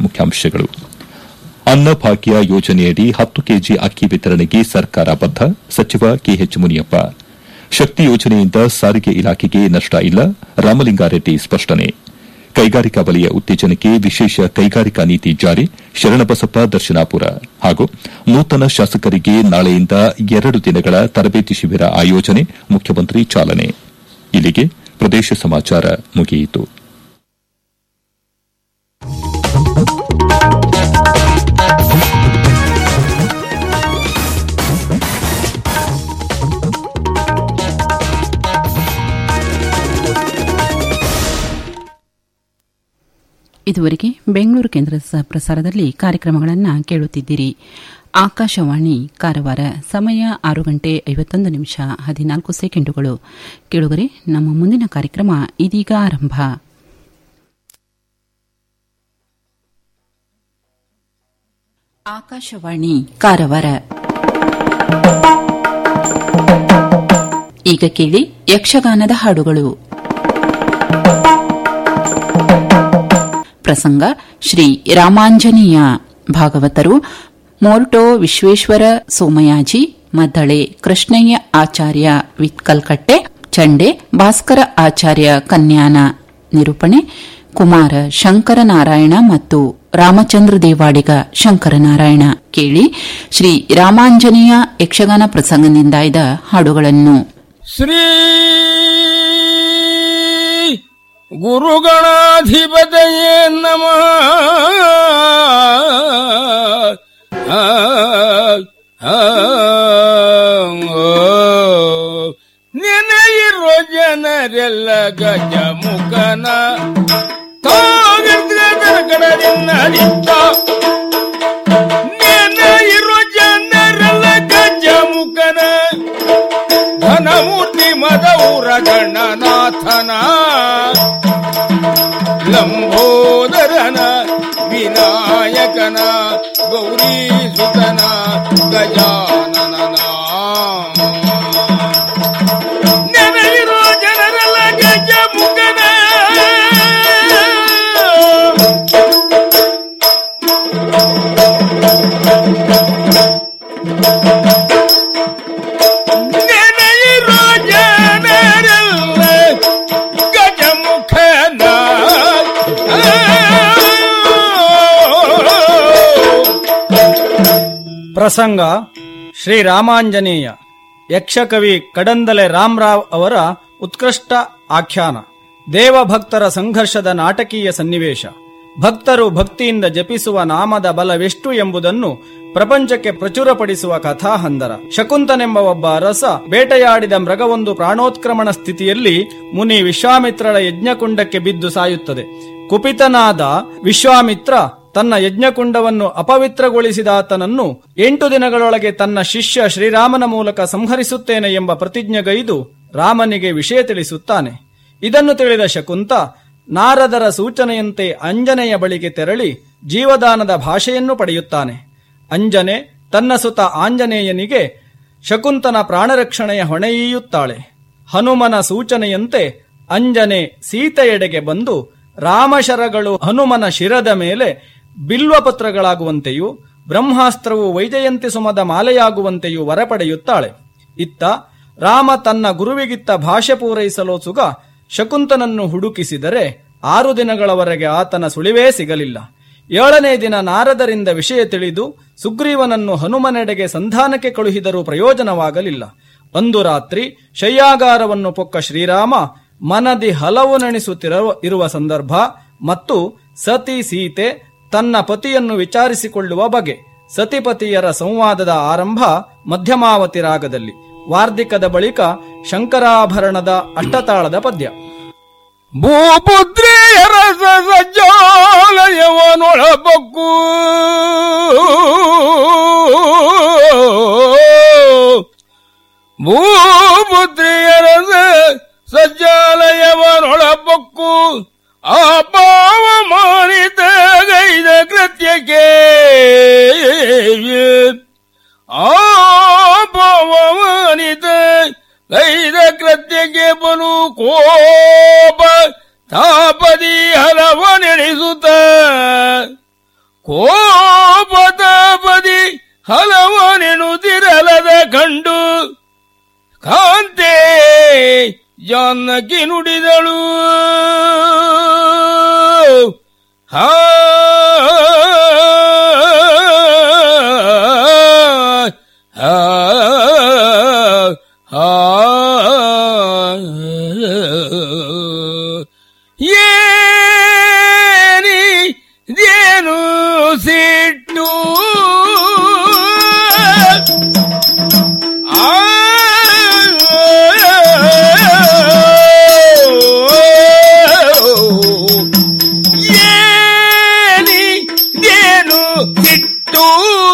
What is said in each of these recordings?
ಮುಖ್ಯಾಂಶಗಳು ಅನ್ನಭಾಗ್ಯ ಯೋಜನೆಯಡಿ ಹತ್ತು ಕೆಜಿ ಅಕ್ಕಿ ವಿತರಣೆಗೆ ಸರ್ಕಾರ ಬದ್ದ ಸಚಿವ ಕೆಎಚ್ ಮುನಿಯಪ್ಪ ಶಕ್ತಿ ಯೋಜನೆಯಿಂದ ಸಾರಿಗೆ ಇಲಾಖೆಗೆ ನಷ್ಟ ಇಲ್ಲ ರಾಮಲಿಂಗಾರೆಡ್ಡಿ ಸ್ಪಷ್ಟನೆ ಕೈಗಾರಿಕಾ ವಲಯ ಉತ್ತೇಜನಕ್ಕೆ ವಿಶೇಷ ಕೈಗಾರಿಕಾ ನೀತಿ ಜಾರಿ ಶರಣಬಸಪ್ಪ ದರ್ಶನಾಪುರ ಹಾಗೂ ನೂತನ ಶಾಸಕರಿಗೆ ನಾಳೆಯಿಂದ ಎರಡು ದಿನಗಳ ತರಬೇತಿ ಶಿಬಿರ ಆಯೋಜನೆ ಮುಖ್ಯಮಂತ್ರಿ ಚಾಲನೆ ಇಲ್ಲಿಗೆ ಪ್ರದೇಶ ಸಮಾಚಾರ ಮುಗಿಯಿತು ಇದುವರೆಗೆ ಬೆಂಗಳೂರು ಕೇಂದ್ರ ಪ್ರಸಾರದಲ್ಲಿ ಕಾರ್ಯಕ್ರಮಗಳನ್ನು ಕೇಳುತ್ತಿದ್ದೀರಿ ಆಕಾಶವಾಣಿ ಕಾರವಾರ ಸಮಯ ಆರು ಗಂಟೆ ಐವತ್ತೊಂದು ನಿಮಿಷ ಹದಿನಾಲ್ಕು ಸೆಕೆಂಡುಗಳು ಕೇಳುಗರೆ ನಮ್ಮ ಮುಂದಿನ ಕಾರ್ಯಕ್ರಮ ಇದೀಗ ಆರಂಭ ಆಕಾಶವಾಣಿ ಕಾರವಾರ ಈಗ ಕೇಳಿ ಯಕ್ಷಗಾನದ ಹಾಡುಗಳು ಪ್ರಸಂಗ ಶ್ರೀ ರಾಮಾಂಜನೇಯ ಭಾಗವತರು ಮೋರ್ಟೋ ವಿಶ್ವೇಶ್ವರ ಸೋಮಯಾಜಿ ಮದ್ದಳೆ ಕೃಷ್ಣಯ್ಯ ಆಚಾರ್ಯ ವಿತ್ಕಲ್ಕಟ್ಟೆ ಚಂಡೆ ಭಾಸ್ಕರ ಆಚಾರ್ಯ ಕನ್ಯಾನ ನಿರೂಪಣೆ ಕುಮಾರ ಶಂಕರನಾರಾಯಣ ಮತ್ತು ರಾಮಚಂದ್ರ ದೇವಾಡಿಗ ಶಂಕರನಾರಾಯಣ ಕೇಳಿ ಶ್ರೀ ರಾಮಾಂಜನೇಯ ಯಕ್ಷಗಾನ ಪ್ರಸಂಗದಿಂದಾಯ್ದ ಹಾಡುಗಳನ್ನು ಶ್ರೀ ಗುರುಗಣಾಧಿಪತಯೇ ನಮಃ ಆ, ಆ, ಓ. ನೆನೆಯಿರೋ ಜನರೆಲ್ಲ ಗಜ ಮುಖನ ಕಡದಿಂದ ನೆನೆಯಿರೋ ಜನರೆಲ್ಲ ಗಜ ಮುಖನ ಘನಮೂರ್ತಿ ಮದೌರ ಗಣನಾಥನ ಲಂಬೋದರನ ವಿನಾಯಕನ ಗೌರಿ ಸುತನ ಗಜಾನನ ನೆನೆಯಿರೋ ಜನರೆಲ್ಲ ಗಜ ಮುಖನ ನೆನೆಯಿರೋ ಜನರೆಲ್ಲ ಗಜಮುಖನ ಪ್ರಸಂಗ ಶ್ರೀ ರಾಮಾಂಜನೇಯ ಯಕ್ಷಕವಿ ಕಡಂದಲೆ ರಾಮರಾವ್ ಅವರ ಉತ್ಕೃಷ್ಟ ಆಖ್ಯಾನ ದೇವಭಕ್ತರ ಸಂಘರ್ಷದ ನಾಟಕೀಯ ಸನ್ನಿವೇಶ ಭಕ್ತರು ಭಕ್ತಿಯಿಂದ ಜಪಿಸುವ ನಾಮದ ಬಲವೆಷ್ಟು ಎಂಬುದನ್ನು ಪ್ರಪಂಚಕ್ಕೆ ಪ್ರಚುರಪಡಿಸುವ ಕಥಾಹಂದರ ಶಕುಂತನೆಂಬ ಒಬ್ಬ ಅರಸ ಬೇಟೆಯಾಡಿದ ಮೃಗವೊಂದು ಪ್ರಾಣೋತ್ಕ್ರಮಣ ಸ್ಥಿತಿಯಲ್ಲಿ ಮುನಿ ವಿಶ್ವಾಮಿತ್ರಳ ಯಜ್ಞಕುಂಡಕ್ಕೆ ಬಿದ್ದು ಸಾಯುತ್ತದೆ ಕುಪಿತನಾದ ವಿಶ್ವಾಮಿತ್ರ ತನ್ನ ಯಜ್ಞಕುಂಡವನ್ನು ಅಪವಿತ್ರಗೊಳಿಸಿದಾತನನ್ನು ಎಂಟು ದಿನಗಳೊಳಗೆ ತನ್ನ ಶಿಷ್ಯ ಶ್ರೀರಾಮನ ಮೂಲಕ ಸಂಹರಿಸುತ್ತೇನೆ ಎಂಬ ಪ್ರತಿಜ್ಞೆಗೈದು ರಾಮನಿಗೆ ವಿಷಯ ತಿಳಿಸುತ್ತಾನೆ ಇದನ್ನು ತಿಳಿದ ಶಕುಂತ ನಾರದರ ಸೂಚನೆಯಂತೆ ಅಂಜನೆಯ ಬಳಿಗೆ ತೆರಳಿ ಜೀವದಾನದ ಭಾಷೆಯನ್ನು ಪಡೆಯುತ್ತಾನೆ ಅಂಜನೆ ತನ್ನ ಸುತ ಆಂಜನೇಯನಿಗೆ ಶಕುಂತನ ಪ್ರಾಣರಕ್ಷಣೆಯ ಹೊಣೆಯೀಯುತ್ತಾಳೆ ಹನುಮನ ಸೂಚನೆಯಂತೆ ಅಂಜನೆ ಸೀತೆಯೆಡೆಗೆ ಬಂದು ರಾಮಶರಗಳು ಹನುಮನ ಶಿರದ ಮೇಲೆ ಬಿಲ್ವಪತ್ರಗಳಾಗುವಂತೆಯೂ ಬ್ರಹ್ಮಾಸ್ತ್ರವು ವೈಜಯಂತಿ ಸುಮದ ಮಾಲೆಯಾಗುವಂತೆಯೂ ವರ ಪಡೆಯುತ್ತಾಳೆ ಇತ್ತ ರಾಮ ತನ್ನ ಗುರುವಿಗಿತ್ತ ಭಾಷೆ ಪೂರೈಸಲು ಸುಗ ಶಕುಂತನನ್ನು ಹುಡುಕಿಸಿದರೆ ಆರು ದಿನಗಳವರೆಗೆ ಆತನ ಸುಳಿವೇ ಸಿಗಲಿಲ್ಲ ಏಳನೇ ದಿನ ನಾರದರಿಂದ ವಿಷಯ ತಿಳಿದು ಸುಗ್ರೀವನನ್ನು ಹನುಮನೆಡೆಗೆ ಸಂಧಾನಕ್ಕೆ ಕಳುಹಿದರೂ ಪ್ರಯೋಜನವಾಗಲಿಲ್ಲ ಒಂದು ರಾತ್ರಿ ಶಯ್ಯಾಗಾರವನ್ನು ಪೊಕ್ಕ ಶ್ರೀರಾಮ ಮನದಿ ಹಲವು ನೆನೆಸುತ್ತಿರುವ ಇರುವ ಸಂದರ್ಭ ಮತ್ತು ಸತಿ ಸೀತೆ ತನ್ನ ಪತಿಯನ್ನು ವಿಚಾರಿಸಿಕೊಳ್ಳುವ ಬಗೆ ಸತಿಪತಿಯರ ಸಂವಾದದ ಆರಂಭ ಮಧ್ಯಮಾವತಿ ರಾಗದಲ್ಲಿ ವಾರ್ಧಿಕದ ಬಳಿಕ ಶಂಕರಾಭರಣದ ಅಷ್ಟತಾಳದ ಪದ್ಯ ಭೂಪುತ್ರಿಯರ ಸಜ್ಜಾಲಯವನೊಳಬಕ್ಕು ಭೂಪುತ್ರಿಯರ ಸಜ್ಜಾಲಯವನೊಳಬಕ್ಕು ಆ ಪಾವ ಮಾನಿತ ಗೈದ ಕೃತ್ಯಕ್ಕೆ ಆ ಪಾವ ಮಾನಿತ ಗೈದ ಕೃತ್ಯಕ್ಕೆ ಬಲು ಕೋಪ ತಾಪದಿ ಹಲವ ನೆನೆಸುತ್ತ ಕೋಪತಾಪದಿ ಹಲವನೆನುದಿರಲದ ಕಂಡು ಕಾಂತೆ ಜಾನಕಿ ನುಡಿದಳು ಹಾ ಹಾ ಹಾ ಏನಿದೇನು ಸಿಟ್ಟು ಆ ಏನಿದೇನು ಸಿಟ್ಟು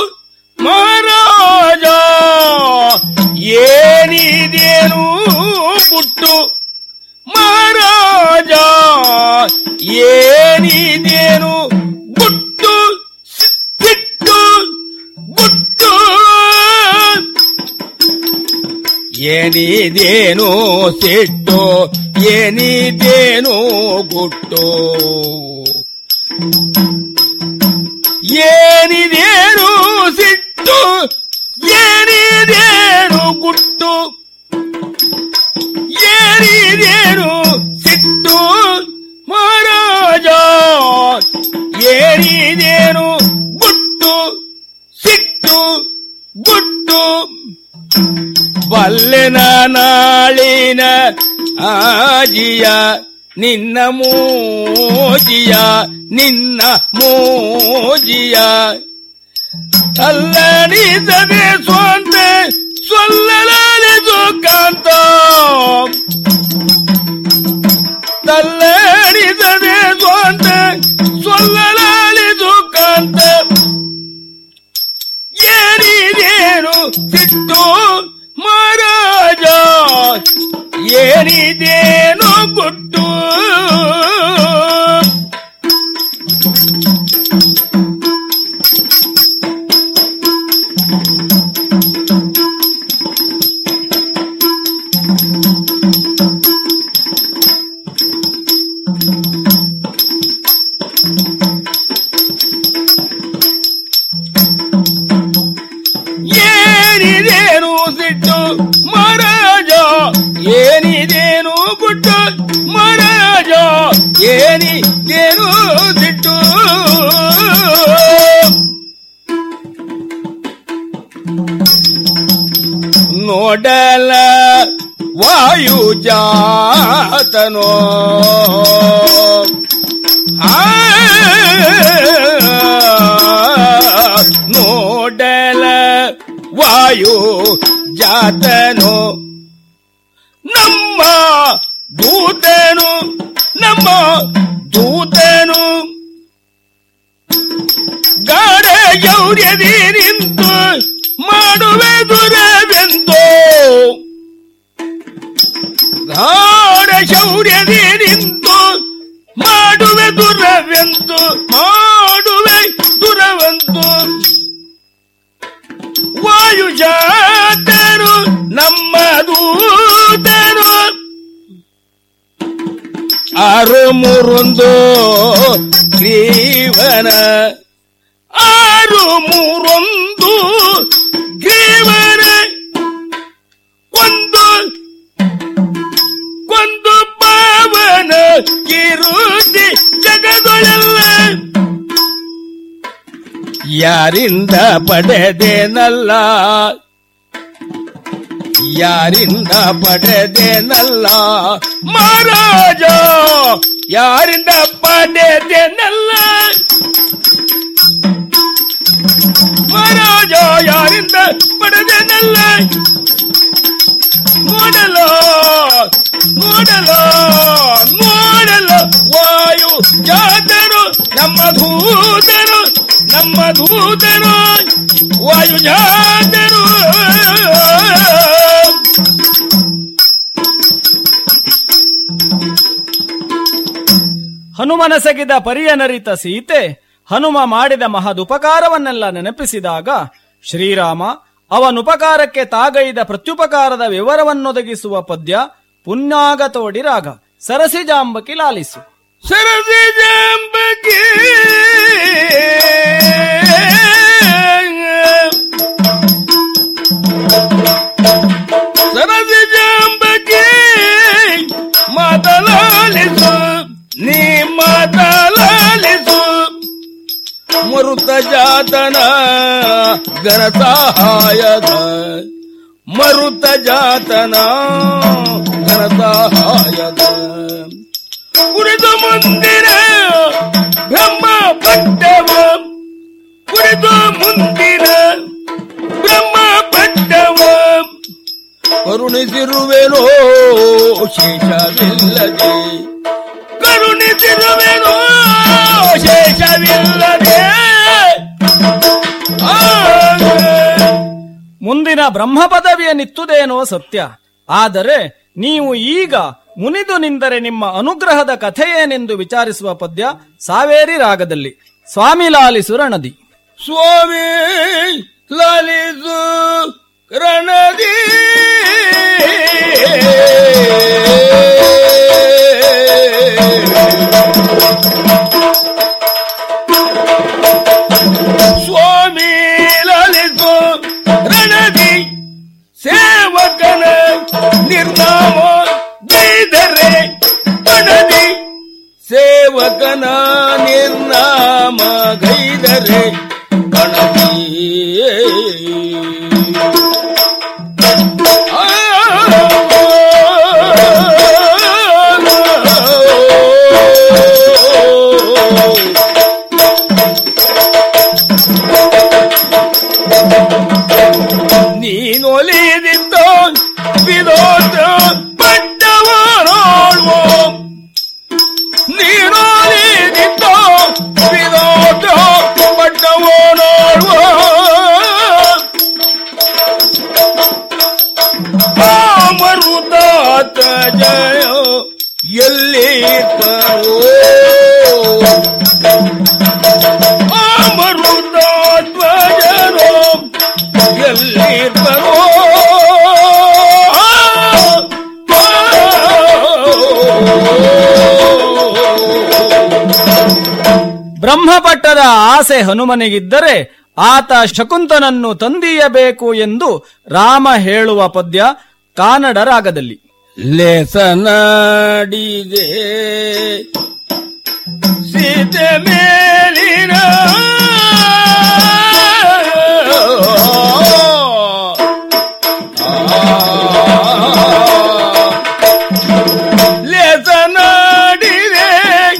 ಮಹಾರಾಜ ಏನಿದೇನು ಗುಟ್ಟು ಮಹಾರಾಜ ಏನಿದೇನು ಗುಟ್ಟು ಸಿಟ್ಟು ಗುಟ್ಟು ಏನಿದೇನು ಸಿಟ್ಟು ಏನಿದೇನು ಗುಟ್ಟು ಏನಿದೇನು ಸಿಟ್ಟು ಏನಿದೇನು ಗುಟ್ಟು ಏನಿದೇನು ಸಿಟ್ಟು ಮಹಾರಾಜ ಏನಿದೇನು ಗುಟ್ಟು ಸಿಟ್ಟು ಗುಟ್ಟು ಬಲ್ಲೆನ ನಾಳಿನ ಆಜಿಯ ನಿನ್ನ ಮೋಜಿಯ ನಿನ್ನ ಮೋಜಿಯ ಅಲ್ಲಣಿಸದೆ ಸ್ವಂತ ಸೊಲ್ಲಲಾಲಿದು ಕಾಂತ ತಲ್ಲಣಿಸದೆ ಸ್ವಂತ ಸೊಲ್ಲಲಾಲಿದು ಕಾಂತ ಏನಿದೇನು ಸಿಟ್ಟು ಮಹಾರಾಜ ಏನಿದೇನು ಗುಟ್ಟು ಏನಿದೇನು ಸಿಟ್ಟು ಮಹಾರಾಜ ಏನಿದೇನು ಗುಟ್ಟು ಮಹಾರಾಜ ಏನಿದೇನು ಸಿಟ್ಟು ನೋಡಲ ವಾಯು ಜಾತನೋ ಆ ನೋಡಲ ವಾಯು ಜಾತನು ನಮ್ಮ ದೂತನು ನಮ್ಮ ದೂತನು ಗಾಢ ಗೌರ್ಯದಿ ನಿಂತು ಮಾಡುವೆ ದುರವೆಂದು ಗಾಢ ಶೌರ್ಯದಿ ನಿಂತು ಮಾಡುವೆ ದುರವೆಂದು ಮಾಡುವೆ ದುರವೆಂದು ವಾಯುಜಾತರು ನಮ್ಮ ದೂತರು ಆರು ಮೂರೊಂದು ಗ್ರೀವನ ಆರು ಮೂರೊಂದು ಗ್ರೀವನ ಒಂದು ಕೊಂದು ಪಾವನ ಕಿರುತಿ ಜಗದೊಳೆಲ್ಲ ಯಾರಿಂದ ಪಡೆದೇನಲ್ಲ ಯಾರಿಂದ ಪಡೆದೇನಲ್ಲ ಮಹಾರಾಜ ಯಾರಿಂದ ಪಡೆದೇನಲ್ಲ ಮಹಾರಾಜ ಯಾರಿಂದ ಪಡೆದೇನಲ್ಲ ನೋಡಲು ನೋಡಲು ನೋಡಲು ವಾಯು ಜಾತರು ನಮ್ಮ ದೂತರು ನಮ್ಮ ದೂತರು ವಾಯು ಜಾತರು ಹನುಮನಸಗಿದ ಪರಿಯನರಿತ ಸೀತೆ ಹನುಮ ಮಾಡಿದ ಮಹದುಪಕಾರವನ್ನೆಲ್ಲ ನೆನಪಿಸಿದಾಗ ಶ್ರೀರಾಮ ಅವನುಪಕಾರಕ್ಕೆ ತಾಗೈದ ಪ್ರತ್ಯುಪಕಾರದ ವಿವರವನ್ನೊದಗಿಸುವ ಪದ್ಯ ಪುಣ್ಯಾಗತೋಡಿ ರಾಗ ಸರಸಿಜಾಂಬಕಿ ಲಾಲಿಸು ಸರಸಿ ಜಾಂಬಕಿ ಮರುತ ಜಾತನ ಘನಸಹಾಯದ ಮರುತ ಜಾತನ ಘನಸಹಾಯದ ಕುರಿತು ಮುಂದಿನ ಬ್ರಹ್ಮ ಪಟ್ಟವ ಕುರಿತು ಮುಂದಿನ ಬ್ರಹ್ಮ ಪಟ್ಟವ ಕರುಣಿಸಿರುವೆನೋ ಶೇಷವಿಲ್ಲದೆ ಕರುಣಿಸಿರುವೆನೋ ಶೇಷವಿಲ್ಲದೆ ಆ ಮುಂದಿನ ಬ್ರಹ್ಮ ಪದವಿಯ ನಿತ್ತುದೇನೋ ಸತ್ಯ ಆದರೆ ನೀವು ಈಗ ಮುನಿದು ನಿಂದರೆ ನಿಮ್ಮ ಅನುಗ್ರಹದ ಕಥೆಯೇನೆಂದು ವಿಚಾರಿಸುವ ಪದ್ಯ ಸಾವೇರಿ ರಾಗದಲ್ಲಿ ಸ್ವಾಮಿ ಲಾಲಿಸು ರಣದಿ ಸ್ವಾಮಿ ಲಲಿಸು ರಣದಿ ಸ್ವಾಮಿ ಲಲಿಸು ರಣದಿ ಸೇವಕನ ನಿರ್ನಾಮ ಗೈದರೆ ರಣದಿ ಸೇವಕನ ನಿರ್ನಾಮ ಗೈದರೆ ಕಣದಿ ನೀನೊಲಿದಿದ್ದೋ ವಿರೋಧ ಪಟ್ಟವರೋಳ್ವೋ ನೀನೊಲಿದಿದ್ದೋ ವಿರೋಧ ಪಟ್ಟವರೋಳ್ವೋ ಮರುದಾತ ಜಯ ಎಲ್ಲಿ ತರೋ ಅಮರುದಾತ್ಮಜರೋ ಎಲ್ಲಿ ಬರೋ ಬ್ರಹ್ಮಪಟ್ಟದ ಆಸೆ ಹನುಮನಿಗಿದ್ದರೆ ಆತ ಶಕುಂತನನ್ನು ತಂದೀಯಬೇಕು ಎಂದು ರಾಮ ಹೇಳುವ ಪದ್ಯ ಕಾನಡ ರಾಗದಲ್ಲಿ ಲೇಸನಾಡಿದೆ ಸೀತೆ ಮೇಲಿನ ಲೇಸನಾಡಿದೆ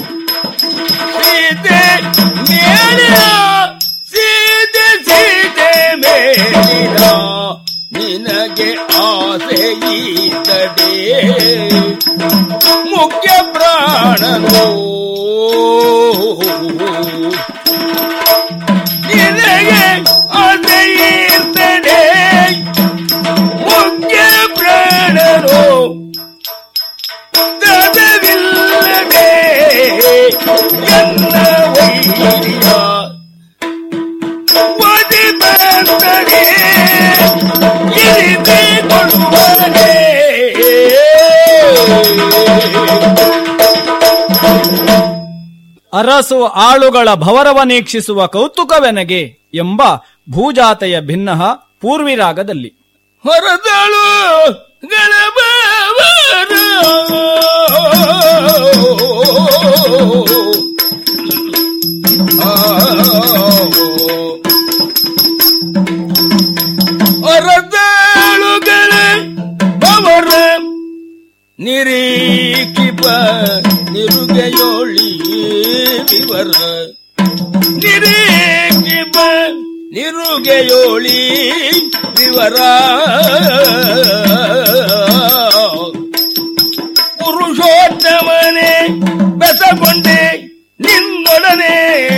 ಸೀತೆ ಮೇಲಿನ ಸೀತೆ ಸೀತೆ ಮೇಲಿನ ನಿನಗೆ ಆಸೆ ಈತಡೆ ಮುಖ್ಯ ಪ್ರಾಣನು ನಿನಗೆ ಆಸೆ ಈರ್ತಡೆ ಮುಖ್ಯ ಪ್ರಾಣನು ತದವಿಲ್ಲದೆ ಎನ್ನ ವೈರಿಯ ಒದಿ ಬಂದರೆ ಇರಿದೆ ಕೊಡುವನೆ ಅರಸು ಆಳುಗಳ ಭವರವನೀಕ್ಷಿಸುವ ಕೌತುಕವೆನಗೆ ಎಂಬ ಭೂಜಾತೆಯ ಭಿನ್ನಃ ಪೂರ್ವಿ ರಾಗದಲ್ಲಿ ಹೊರದಳು ಗಣಬವರ ಹೊರದಳುಗಳ ಬವರ ನಿರೀಕಿಪ ನಿರುಗೆಯೋಳಿ ವಿವರ ನಿರೇಕಿಪ ನಿರುಗೆಯೋಳಿ ವಿವರ ಪುರುಷೋತ್ತಮನೆ ಬೆಸಗೊಂಡೆ ನಿನ್ನೊಡನೆ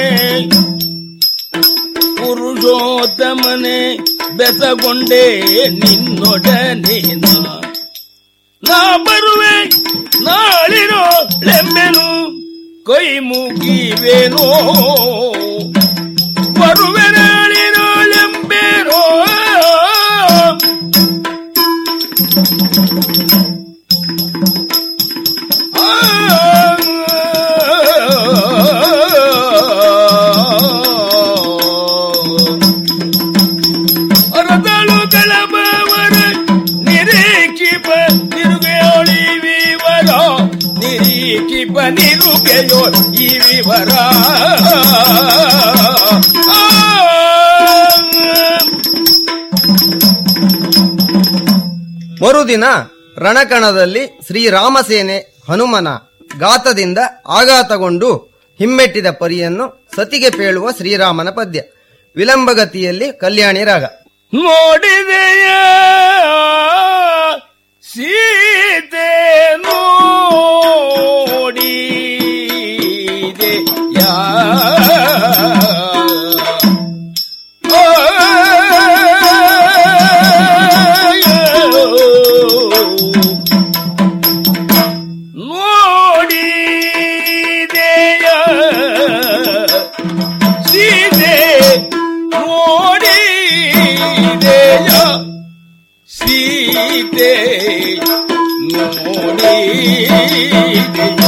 ಪುರುಷೋತ್ತಮನೆ ಬೆಸಗೊಂಡೆ ನಿನ್ನೊಡನೆ ನಾ ನಾ ಬರುವೆ ನಾಳಿರೋ ಲೆಂಬೆನು ಕೈ ಮುಗಿವೇನೋ ಬರುವೆ ನಾಳಿರೋ ಲೆಂಬೆನೋ ಅರದಳುಗಳ ಬವರ ನಿರೀಕ್ಷಿಪ ನಿರುಗೆಯೋಳಿ ವಿವರ ನಿರೀಕ್ಷಿಪ ನಿರುಗೆಯೋ ಈ ವಿವರ ಮರುದಿನ ರಣಕಣದಲ್ಲಿ ಶ್ರೀರಾಮಸೇನೆ ಹನುಮನ ಗಾತದಿಂದ ಆಘಾತಗೊಂಡು ಹಿಮ್ಮೆಟ್ಟಿದ ಪರಿಯನ್ನು ಸತಿಗೆ ಪೇಳುವ ಶ್ರೀರಾಮನ ಪದ್ಯ ವಿಳಂಬಗತಿಯಲ್ಲಿ ಕಲ್ಯಾಣಿ ರಾಗ ನೋಡಿದೆಯ ಸೀತೆ ನೋಡಿದೆಯ ನೋಡಿದೆಯ ಸೀತೆ ನೋಡಿದೆಯ ಸೀತೆ ನೋಡಿದೆಯ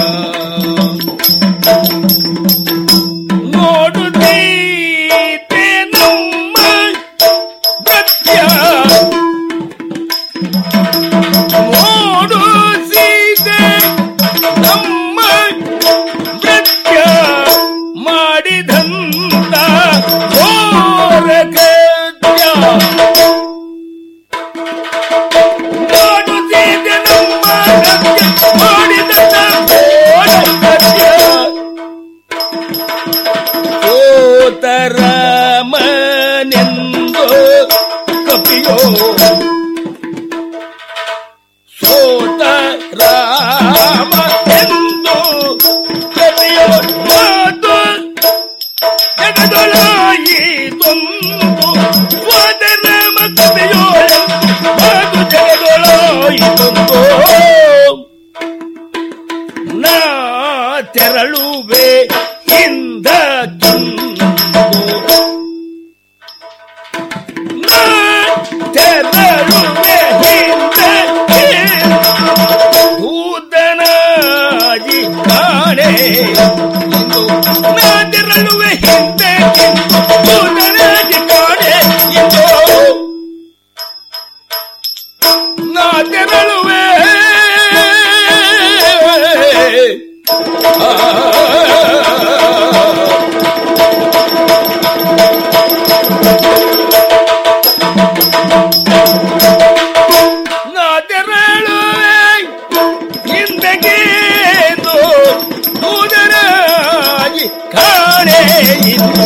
ನೋಡುತ್ತೀತೆ ನಮ್ಮ ಗತ್ಯ ನೋಡು ಸೀತೆ ನಮ್ಮ ನೃತ್ಯ ಮಾಡಿದಂತ ಘೋರ ಕೃತ್ಯ ನೋಡು ಸೀತೆ ನಮ್ಮ ನೃತ್ಯ ಮಾಡಿದಂತ ಘೋರ ಕೃತ್ಯ ಸೋತರಾಮನೆಂದು ಕಪಿಯೋ ಸೋತ ರಾಮ ಎಂದು ಕವಿಯೋ ಮಾತು ಜಗದೊಳಾಯಿತೊಂದು ಸೋತ ರಾಮ ಕವಿಯೋ ಎಂದು ಮಾತು ಜಗದೊಳಾಯಿತೊಂದು ನಾ ತೆರಳುವೆ ಹಿಂದ ನಾ ತೆರಳುವೆ ಹಿಂದಕ್ಕೆ ದೂತನಾಗಿ ಕಾಣೆ ಎಂದು ನಾ ತೆರಳುವೆ ಹಿಂದೆ ದೂತನಾಗಿ ಕಾಣೆ ಎಂದು ನಾ ತೆರಳುವೆ ನಾ ತೆರಳುವೆ ಹಿಂದಗೇನು ದೂದರಾಗಿ ಕಾಣೆ ಇಂದು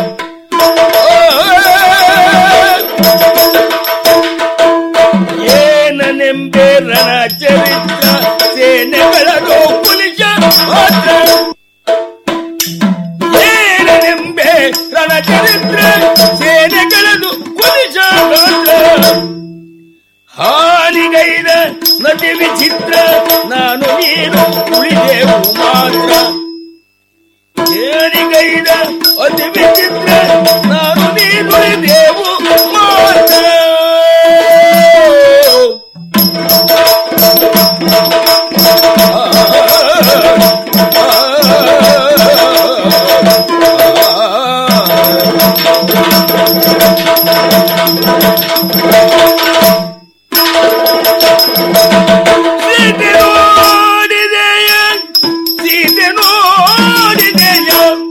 ಏನನೆಂಬೆ ರಣ ಚರಿತ್ರ ಸೇನೆಗಳದು ಪುಲಿಶ ಮಾತ್ರ ಏನನೆಂಬೆ ರಣ ಚರಿತ್ರ ಸೇನೆಗಳದು ಪುಲಿಶ ಮಾತ್ರ ಹಾನಿಗೈದ ನಟಿ ವಿಚಿತ್ರ ನಾನು ನೀನು ಉಳಿದೆವು ಮಾತ್ರ ಏನಿಗೈದ ಅತಿ ವಿಚಿತ್ರ ನಾನು ನೀನು ಉಳಿದೆವು ಮಾತ್ರ ಸೀತೆ ನೋಡಿದೆಯ ಸೀತೆ ನೋಡಿದೆಯ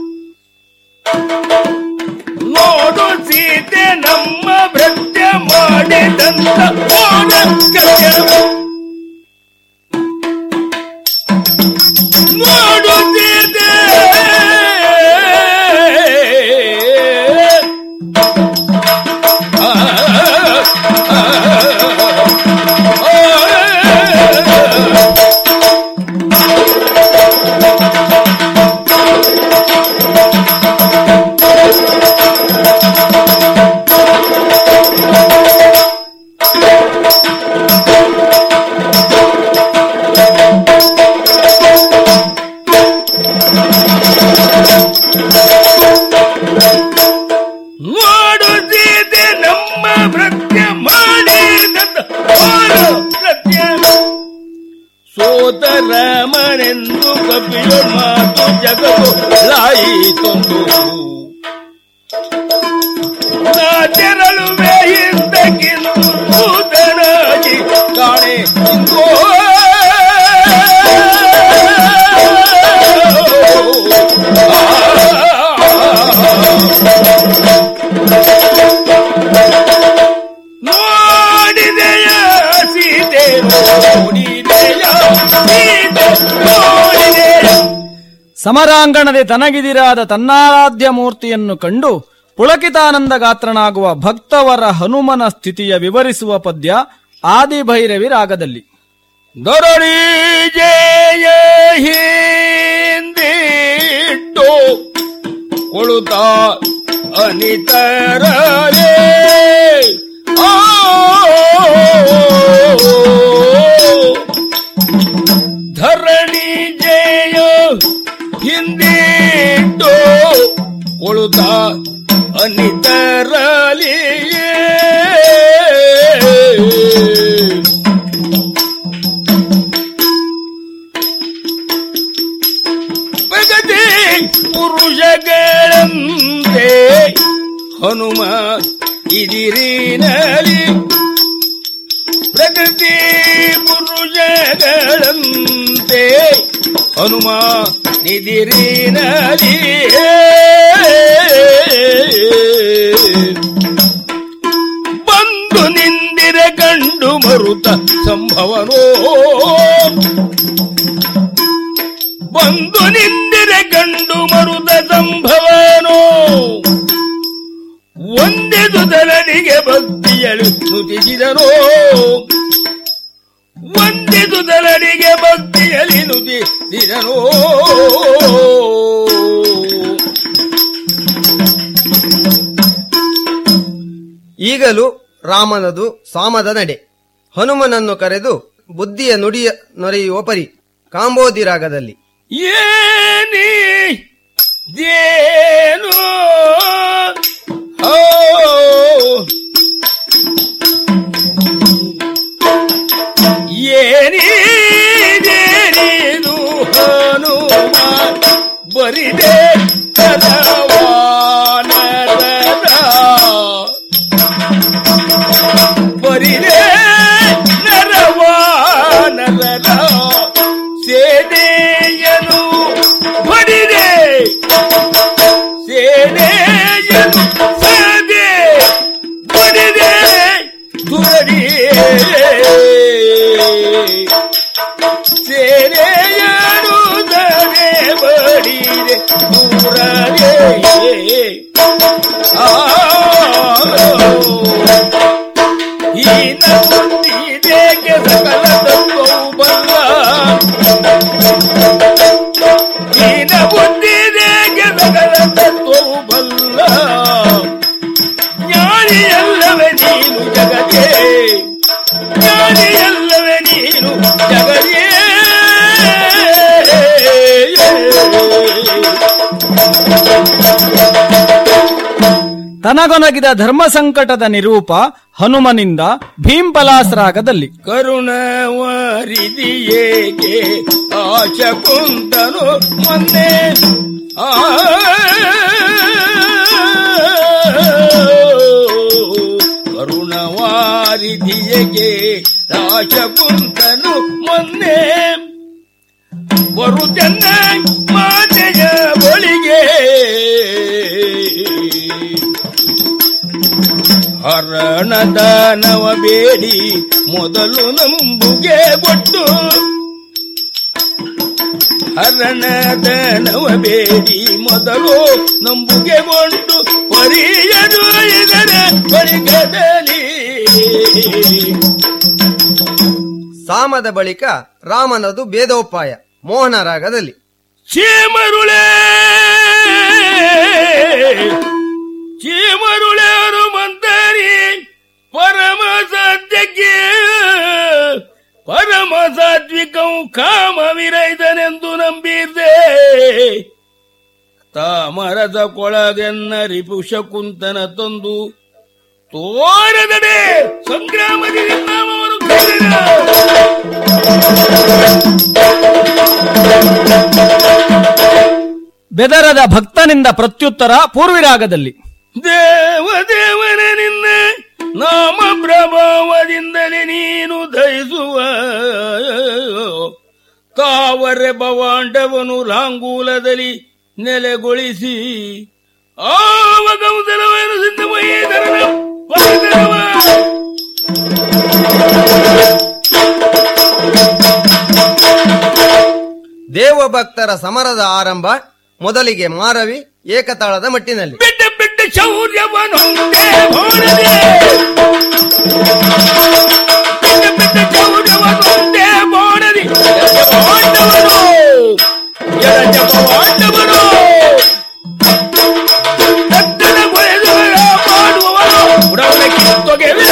ನೋಡು ಸೀತೆ ನಮ್ಮ ಭೃತ್ಯ ಮಾಡಿದಂತ ಮೋಡ ಕಥೆ. ನೋಡು ಸೀತೆ ಆ, ಆ, ಆ, ಆ. ನೋಡುತ್ತಿದ್ದೆ ನಮ್ಮ ಭೃತ್ಯ ಮಾಡಿದಂತ ಘೋರ ಕೃತ್ಯ. ಸೋತ ರಾಮನೆಂದು ಕಪಿಯೋ ಮಾತು ಜಗತ್ತು ಲಾಯಿತೊಂದು ನಾ ತೆರಳುವೆ ಹಿಂದಕ್ಕಿಂದು ದೂತನಾಗಿ ಕಾಣೆ ಇಂದೋ ನೋಡಿದೆಯ ಸೀತೆ ಸಮರಾಂಗಣದೆ ತನಗಿದಿರಾದ ತನ್ನಾರಾಧ್ಯ ಮೂರ್ತಿಯನ್ನು ಕಂಡು ಪುಳಕಿತಾನಂದ ಗಾತ್ರನಾಗುವ ಭಕ್ತವರ ಹನುಮನ ಸ್ಥಿತಿಯ ವಿವರಿಸುವ ಪದ್ಯ ಆದಿಭೈರವಿ ರಾಗದಲ್ಲಿ ದೊರಡಿ ಜಯ ಹಿಂದಿಟ್ಟು ಕೊಳುತ್ತ ಅನಿತರಲೇ ಆ ಧರಣಿ ಜಯ ಹಿಂದಿಟ್ಟು ಕೊಳುತ್ತ ಅನಿತರಲಿಯೇ ಪ್ರಗತಿ ಪುರುಷಗಳಂತೆ ಹನುಮ ಇದಿರಿನಲಿ ಪ್ರಗತಿ ಪುರುಷಗಳಂತೆ ಹನುಮ ನಿದಿರಿನಲಿ ಬಂದು ನಿಂದಿರೆ ಕಂಡು ಮರುತ ಸಂಭವನೋ ಬಂದು ನಿಂದಿರೆ ಕಂಡು ಮರುದ ಸಂಭವನೋ ಒಂದೆದು ದಲನಿಗೆ ಭಕ್ತಿಯಳು ನುತಿಸಿದನೋ ಒಂದೆದು ದಲನಿಗೆ ಭಕ್ತಿಯಲಿ ನುತಿಸಿದನೋ ಈಗಲೂ ರಾಮನದು ಸಾಮದ ನಡೆ ಹನುಮನನ್ನು ಕರೆದು ಬುದ್ಧಿಯ ನುಡಿಯ ನೊರೆಯುವ ಪರಿ ಕಾಂಬೋದಿ ರಾಗದಲ್ಲಿ ಏನಿ ದೇನು ಓ ಏನಿ ದೇನಿದು ಹನುಮ ಬರಿದೆ ಕದವಾನರದ ಬರಿದೆ ನರವಾನರ ಸೇನೆಯನು ಬಡಿದೆ ಸೇನೆಯನು ಸದೆ ಬಡಿದೆ ದುರಡಿ ಸೇನೆಯನು ಸದೆ ಬಡಿದೆ ದುರಡೆ ಆ ಈನ ಬುದ್ಧಿದೇಗೆ ಸಕಲ ತತ್ವವು ಬಲ್ಲ ಈನ ಬುದ್ಧಿದೇಗೆ ಸಕಲ ತತ್ವವು ಬಲ್ಲ ಜ್ಞಾನಿಯಲ್ಲವೇ ನೀನು ಜಗದೇ ಜ್ಞಾನಿಯಲ್ಲವೇ ನೀನು ಜಗದೇ ತನಗೊನಗಿದ ಧರ್ಮ ಸಂಕಟದ ನಿರೂಪ ಹನುಮನಿಂದ ಭೀಂಪಲಾಸ್ ರಾಗದಲ್ಲಿ ಕರುಣವರಿದಿಯೇಕೆ ಆಶ ಕುಂತನು ಮೊನ್ನೆ ಆ ಕರುಣವಾರಿದಿಯೇಕೆ ಆಶ ಕುಂತನು ಮೊನ್ನೆ ಬರುತ್ತನ್ನ ಮಾತೆಯ ಬಳಿಗೆ ಹರಣದಾನವ ಬೇಡಿ ಮೊದಲು ನಂಬುಗೆ ಕೊಟ್ಟು ಹರಣದಾನವ ಬೇಡಿ ಮೊದಲು ನಂಬುಗೆ ಕೊಂಡು ಪರಿಯದು ಇದರ ಪರಿಗದಲ್ಲಿ ಸಾಮದ ಬಳಿಕ ರಾಮನದು ಭೇದೋಪಾಯ ಮೋಹನ ರಾಗದಲ್ಲಿ ಚೀಮರುಳೆ ಚೀಮರುಳೆ ಹನುಮಂತರಿ ಪರಮ ಸತ್ಯಕ್ಕೆ ಪರಮ ಸಾತ್ವಿಕವು ಕಾಮ ವಿರೈದನೆಂದು ನಂಬಿದ್ದೆ ತಾಮರದ ಕೊಳಗೆನ್ನ ರಿಪುಷ ಕುಂತನ ತಂದು ತೋರದಡೆ ಸಂಗ್ರಾಮದಲ್ಲಿ ನಾಮವನ್ನು ಬೆದರದ ಭಕ್ತನಿಂದ ಪ್ರತ್ಯುತ್ತರ ಪೂರ್ವಿರಾಗದಲ್ಲಿ ದೇವ ದೇವನ ನಿನ್ನ ನಾಮ ಪ್ರಭಾವದಿಂದಲೇ ನೀನು ದಯಿಸುವ ಕಾವರೆ ಭವಾಂಡವನು ಲಾಂಗೂಲದಲ್ಲಿ ನೆಲೆಗೊಳಿಸಿ ಆವ ಗೌದಲವನ್ನು ಸಿದ್ಧಮಯ್ಯೇಧರನ ಪರದರವ ದೇವ ಶಿವಭಕ್ತರ ಸಮರದ ಆರಂಭ ಮೊದಲಿಗೆ ಮಾರವಿ ಏಕತಾಳದ ಮಟ್ಟಿನಲ್ಲಿ ಬಿಟ್ಟ ಬಿಟ್ಟ ಶೌರ್ಯವನು ಬೋಣದೆ ಬಿಟ್ಟ ಬಿಟ್ಟ ಶೌರ್ಯವನು ಬೋಣದಿ ಪಾಂಡವರು ಎಡ ಪಾಂಡವರು ತಟ್ಟದ ಕೊಳೆದುಗಳ ಮಾಡುವವರು ಉಡವನ ಕಿತ್ತೊಗೆವೆ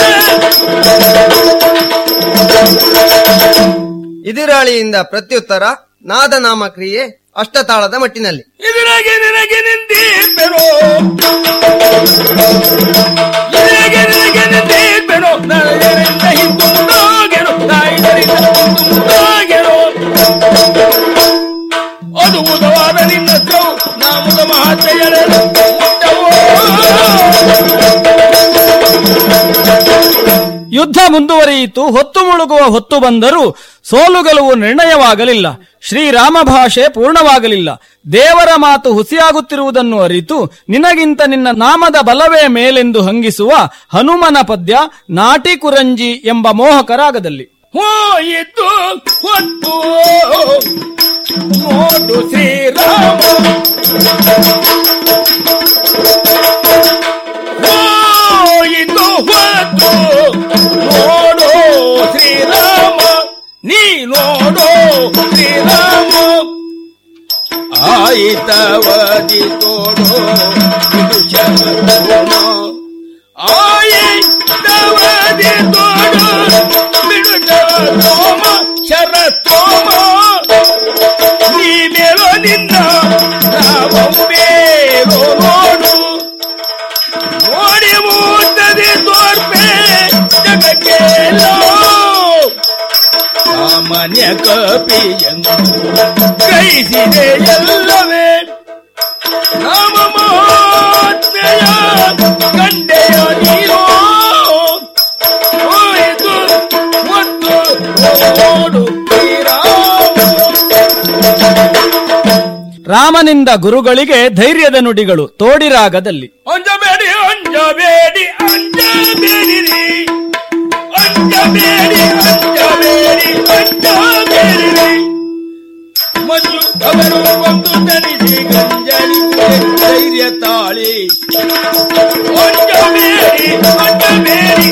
ಇದಿರಾಳಿಯಿಂದ ಪ್ರತ್ಯುತ್ತರ ನಾದನಾಮ ಕ್ರಿಯೆ ಅಷ್ಟತಾಳದ ಮಟ್ಟಿನಲ್ಲಿ ಇದರಾಗೆ ನಿನಗೆ ನಿಂತಿರ್ಪೆನು ಇದರಾಗೆ ನಿನಗೆ ನಿಂತಿರ್ಪೆನು ನಾಳೆಯಿಂದ ಹಿಂದು ಮುಂದಾಗೆನು ನಾಯಿದರಿಂದ ಹಿಂದು ಮುಂದಾಗೆನು ಅದು ಉದವಾದ ನಿನ್ನ ದ್ರೌ ನಾಮದ ಮಹಾತ್ಮೆಯಳೆಲ್ಲ ಮುಟ್ಟವೋ ಯುದ್ಧ ಮುಂದುವರಿಯಿತು ಹೊತ್ತು ಮುಳುಗುವ ಹೊತ್ತು ಬಂದರೂ ಸೋಲು ಗೆಲುವು ನಿರ್ಣಯವಾಗಲಿಲ್ಲ ಶ್ರೀರಾಮ ಭಾಷೆ ಪೂರ್ಣವಾಗಲಿಲ್ಲ ದೇವರ ಮಾತು ಹುಸಿಯಾಗುತ್ತಿರುವುದನ್ನು ಅರಿತು ನಿನಗಿಂತ ನಿನ್ನ ನಾಮದ ಬಲವೇ ಮೇಲೆಂದು ಹಂಗಿಸುವ ಹನುಮನ ಪದ್ಯ ನಾಟಿ ಕುರಂಜಿ ಎಂಬ ಮೋಹಕರಾಗದಲ್ಲಿ ಹೋಯಿತು ಹೊತ್ತು ನೋಡು ಶ್ರೀರಾಮ ಹೋಯಿತು ಹೊತ್ತು ನೋಡು ಶ್ರೀರಾಮ ನೀ ನೋಡು ಶ್ರೀರಾಮ ಆಯಿತವದಿ ತೋಡು ಇದು ಶರಣ ಆಯಿತವದಿ ತೋಡು ಬಿಡುಗ ಸೋಮ ಶರತ್ತೋಮ ನೀನೇಳೋ ನಿನ್ನ ನಾವೊಮ್ಮೇಲೋ ನೋಡು ನೋಡಿ ಮೂರ್ತದೆ ತೋರ್ಪೆ ಜಗಕ್ಕೆಲ್ಲ ಸಾಮಾನ್ಯ ಕಪಿಯನ್ನು ಕೈಸಿದೆ ಎಲ್ಲವೇ ನಾಮ ಮಹಾತ್ಮೆಯ ಕಂಡೆಯ ನೀರೋ ಹೋಯಿತು ಮತ್ತು ನೋಡು ಶ್ರೀರಾಮ ರಾಮನಿಂದ ಗುರುಗಳಿಗೆ ಧೈರ್ಯದ ನುಡಿಗಳು ತೋಡಿರಾಗದಲ್ಲಿ ಅಂಜಬೇಡಿ ಅಂಜಬೇಡಿ ಅಂಜಬೇಡಿರಿ ಅಂಜಬೇಡಿ ಅಂಜಬೇಡಿ ಅಂಜಬೇಡಿರಿ ಮಂಜು ಅವರು ಒಂದು ತನಿಸಿ ಗಂಜಲಿ ಧೈರ್ಯ ತಾಳಿ ಅಂಜಬೇಡಿ ಅಂಜಬೇಡಿ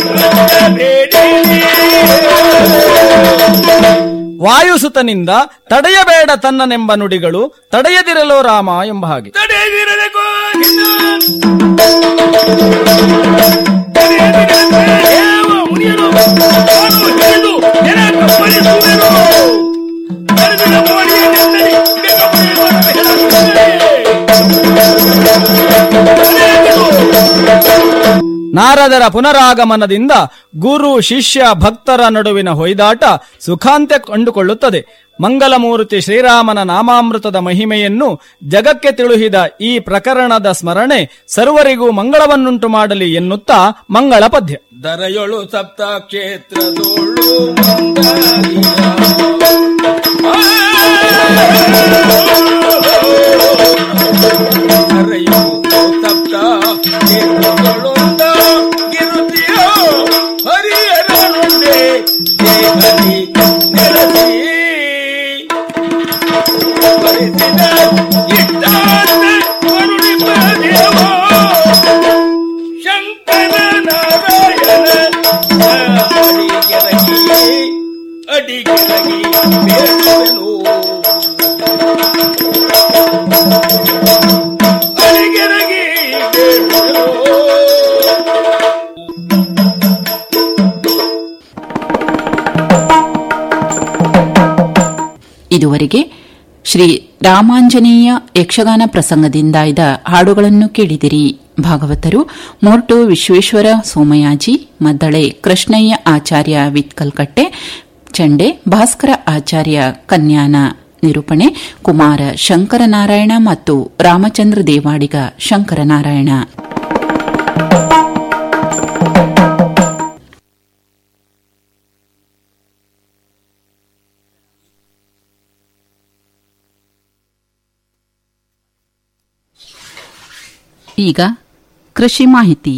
ಅಂಜಬೇಡಿ ವಾಯುಸುತನಿಂದ ತಡೆಯಬೇಡ ತನ್ನನೆಂಬ ನುಡಿಗಳು ತಡೆಯದಿರಲೋ ರಾಮ ಎಂಬ ಹಾಗೆ ತಡೆದಿರದೆ ಕೋಗಿನ ತಡೆಯದಿರದೆ ದೇವ ಮುನಿಯನು ನಾನು ಹಿಡಿದು ನೆಲ ಕಪ್ಪಳಿಸುವೆನು ತಡೆದಿರ ಮೋಡಿಯನ್ನೆಂದರೆ ಬೇಗ ಪಡೆಯುವಂತೆ ಹೇಳುತ್ತೇನೆ. ತಡೆಯದಿರು. ನಾರದರ ಪುನರಾಗಮನದಿಂದ ಗುರು ಶಿಷ್ಯ ಭಕ್ತರ ನಡುವಿನ ಹೊಯ್ದಾಟ ಸುಖಾಂತ್ಯ ಕಂಡುಕೊಳ್ಳುತ್ತದೆ ಮಂಗಲಮೂರ್ತಿ ಶ್ರೀರಾಮನ ನಾಮಾಮೃತದ ಮಹಿಮೆಯನ್ನು ಜಗಕ್ಕೆ ತಿಳುಹಿದ ಈ ಪ್ರಕರಣದ ಸ್ಮರಣೆ ಸರ್ವರಿಗೂ ಮಂಗಳವನ್ನುಂಟು ಮಾಡಲಿ ಎನ್ನುತ್ತಾ ಮಂಗಳ ಪದ್ಯ ದರಯೊಳು ಸಪ್ತ ಕ್ಷೇತ್ರದೋಳು ಮಂದಾರಿಯ. ದರಯೊಳು ಸಪ್ತ ಕ್ಷೇತ್ರದೊಳುಂದ ಗಿರುತಿಯ ಹರಿಯರನುಂಡೆ ದೇಹದಿ ನೆಲೆಸಿ ಬರಿಸಿದ ಇಟ್ಟಾದ ಕರುಣಿಪ ದೇವ ಶಂಕರ ನಾರಾಯಣ ಅಡಿಗೆರಗಿ ಅಡಿಗೆರಗಿ ಬೇಡುವೆನು ಅಡಿಗೆರಗಿ ಬೇಡುವೆನು ಇದುವರೆಗೆ ಶ್ರೀ ರಾಮಾಂಜನೇಯ ಯಕ್ಷಗಾನ ಪ್ರಸಂಗದಿಂದಾಯ್ದ ಹಾಡುಗಳನ್ನು ಕೇಳಿದಿರಿ ಭಾಗವತರು ಮೋರ್ಟು ವಿಶ್ವೇಶ್ವರ ಸೋಮಯಾಜಿ ಮದ್ದಳೆ ಕೃಷ್ಣಯ್ಯ ಆಚಾರ್ಯ ವಿತ್ಕಲ್ಕಟ್ಟೆ ಚಂಡೆ ಭಾಸ್ಕರ ಆಚಾರ್ಯ ಕನ್ಯಾನ ನಿರೂಪಣೆ ಕುಮಾರ ಶಂಕರನಾರಾಯಣ ಮತ್ತು ರಾಮಚಂದ್ರ ದೇವಾಡಿಗ ಶಂಕರನಾರಾಯಣ ಈಗ ಕೃಷಿ ಮಾಹಿತಿ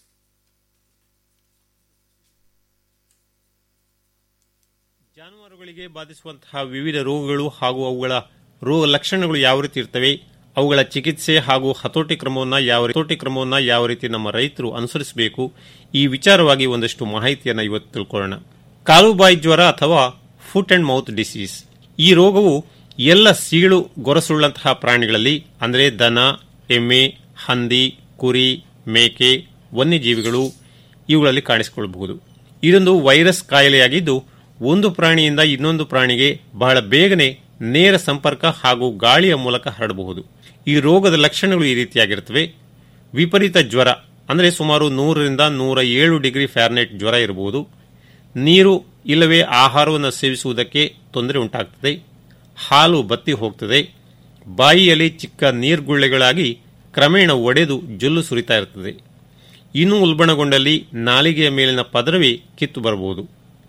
ಜಾನುವಾರುಗಳಿಗೆ ಪ್ರಾಣಿಗಳಿಗೆ ಬಾಧಿಸುವಂತಹ ವಿವಿಧ ರೋಗಗಳು ಹಾಗೂ ಅವುಗಳ ರೋಗ ಲಕ್ಷಣಗಳು ಯಾವ ರೀತಿ ಇರ್ತವೆ ಅವುಗಳ ಚಿಕಿತ್ಸೆ ಹಾಗೂ ಹತೋಟಿ ಕ್ರಮವನ್ನು ಯಾವ ಹತೋಟಿ ಕ್ರಮವನ್ನು ಯಾವ ರೀತಿ ನಮ್ಮ ರೈತರು ಅನುಸರಿಸಬೇಕು ಈ ವಿಚಾರವಾಗಿ ಒಂದಷ್ಟು ಮಾಹಿತಿಯನ್ನು ಇವತ್ತು ತಿಳ್ಕೊಳ್ಳೋಣ ಕಾಲುಬಾಯಿ ಜ್ವರ ಅಥವಾ ಫುಟ್ ಅಂಡ್ ಮೌತ್ ಡಿಸೀಸ್ ಈ ರೋಗವು ಎಲ್ಲ ಸೀಳು ಗೊರಸುಳ್ಳಂತಹ ಪ್ರಾಣಿಗಳಲ್ಲಿ ಅಂದರೆ ದನ ಎಮ್ಮೆ ಹಂದಿ ಕುರಿ ಮೇಕೆ ವನ್ಯಜೀವಿಗಳು ಇವುಗಳಲ್ಲಿ ಕಾಣಿಸಿಕೊಳ್ಳಬಹುದು ಇದೊಂದು ವೈರಸ್ ಕಾಯಿಲೆಯಾಗಿದ್ದು ಒಂದು ಪ್ರಾಣಿಯಿಂದ ಇನ್ನೊಂದು ಪ್ರಾಣಿಗೆ ಬಹಳ ಬೇಗನೆ ನೇರ ಸಂಪರ್ಕ ಹಾಗೂ ಗಾಳಿಯ ಮೂಲಕ ಹರಡಬಹುದು ಈ ರೋಗದ ಲಕ್ಷಣಗಳು ಈ ರೀತಿಯಾಗಿರುತ್ತವೆ ವಿಪರೀತ ಜ್ವರ ಅಂದರೆ ಸುಮಾರು ನೂರರಿಂದ ನೂರ ಏಳು ಡಿಗ್ರಿ ಫ್ಯಾರ್ನೆಟ್ ಜ್ವರ ಇರಬಹುದು ನೀರು ಇಲ್ಲವೇ ಆಹಾರವನ್ನು ಸೇವಿಸುವುದಕ್ಕೆ ತೊಂದರೆ ಉಂಟಾಗ್ತದೆ ಹಾಲು ಬತ್ತಿ ಹೋಗ್ತದೆ ಬಾಯಿಯಲ್ಲಿ ಚಿಕ್ಕ ನೀರ್ಗುಳ್ಳೆಗಳಾಗಿ ಕ್ರಮೇಣ ಒಡೆದು ಜೊಲ್ಲು ಸುರಿತಾ ಇರುತ್ತದೆ ಇನ್ನೂ ಉಲ್ಬಣಗೊಂಡಲ್ಲಿ ನಾಲಿಗೆಯ ಮೇಲಿನ ಪದರವೇ ಕಿತ್ತು ಬರಬಹುದು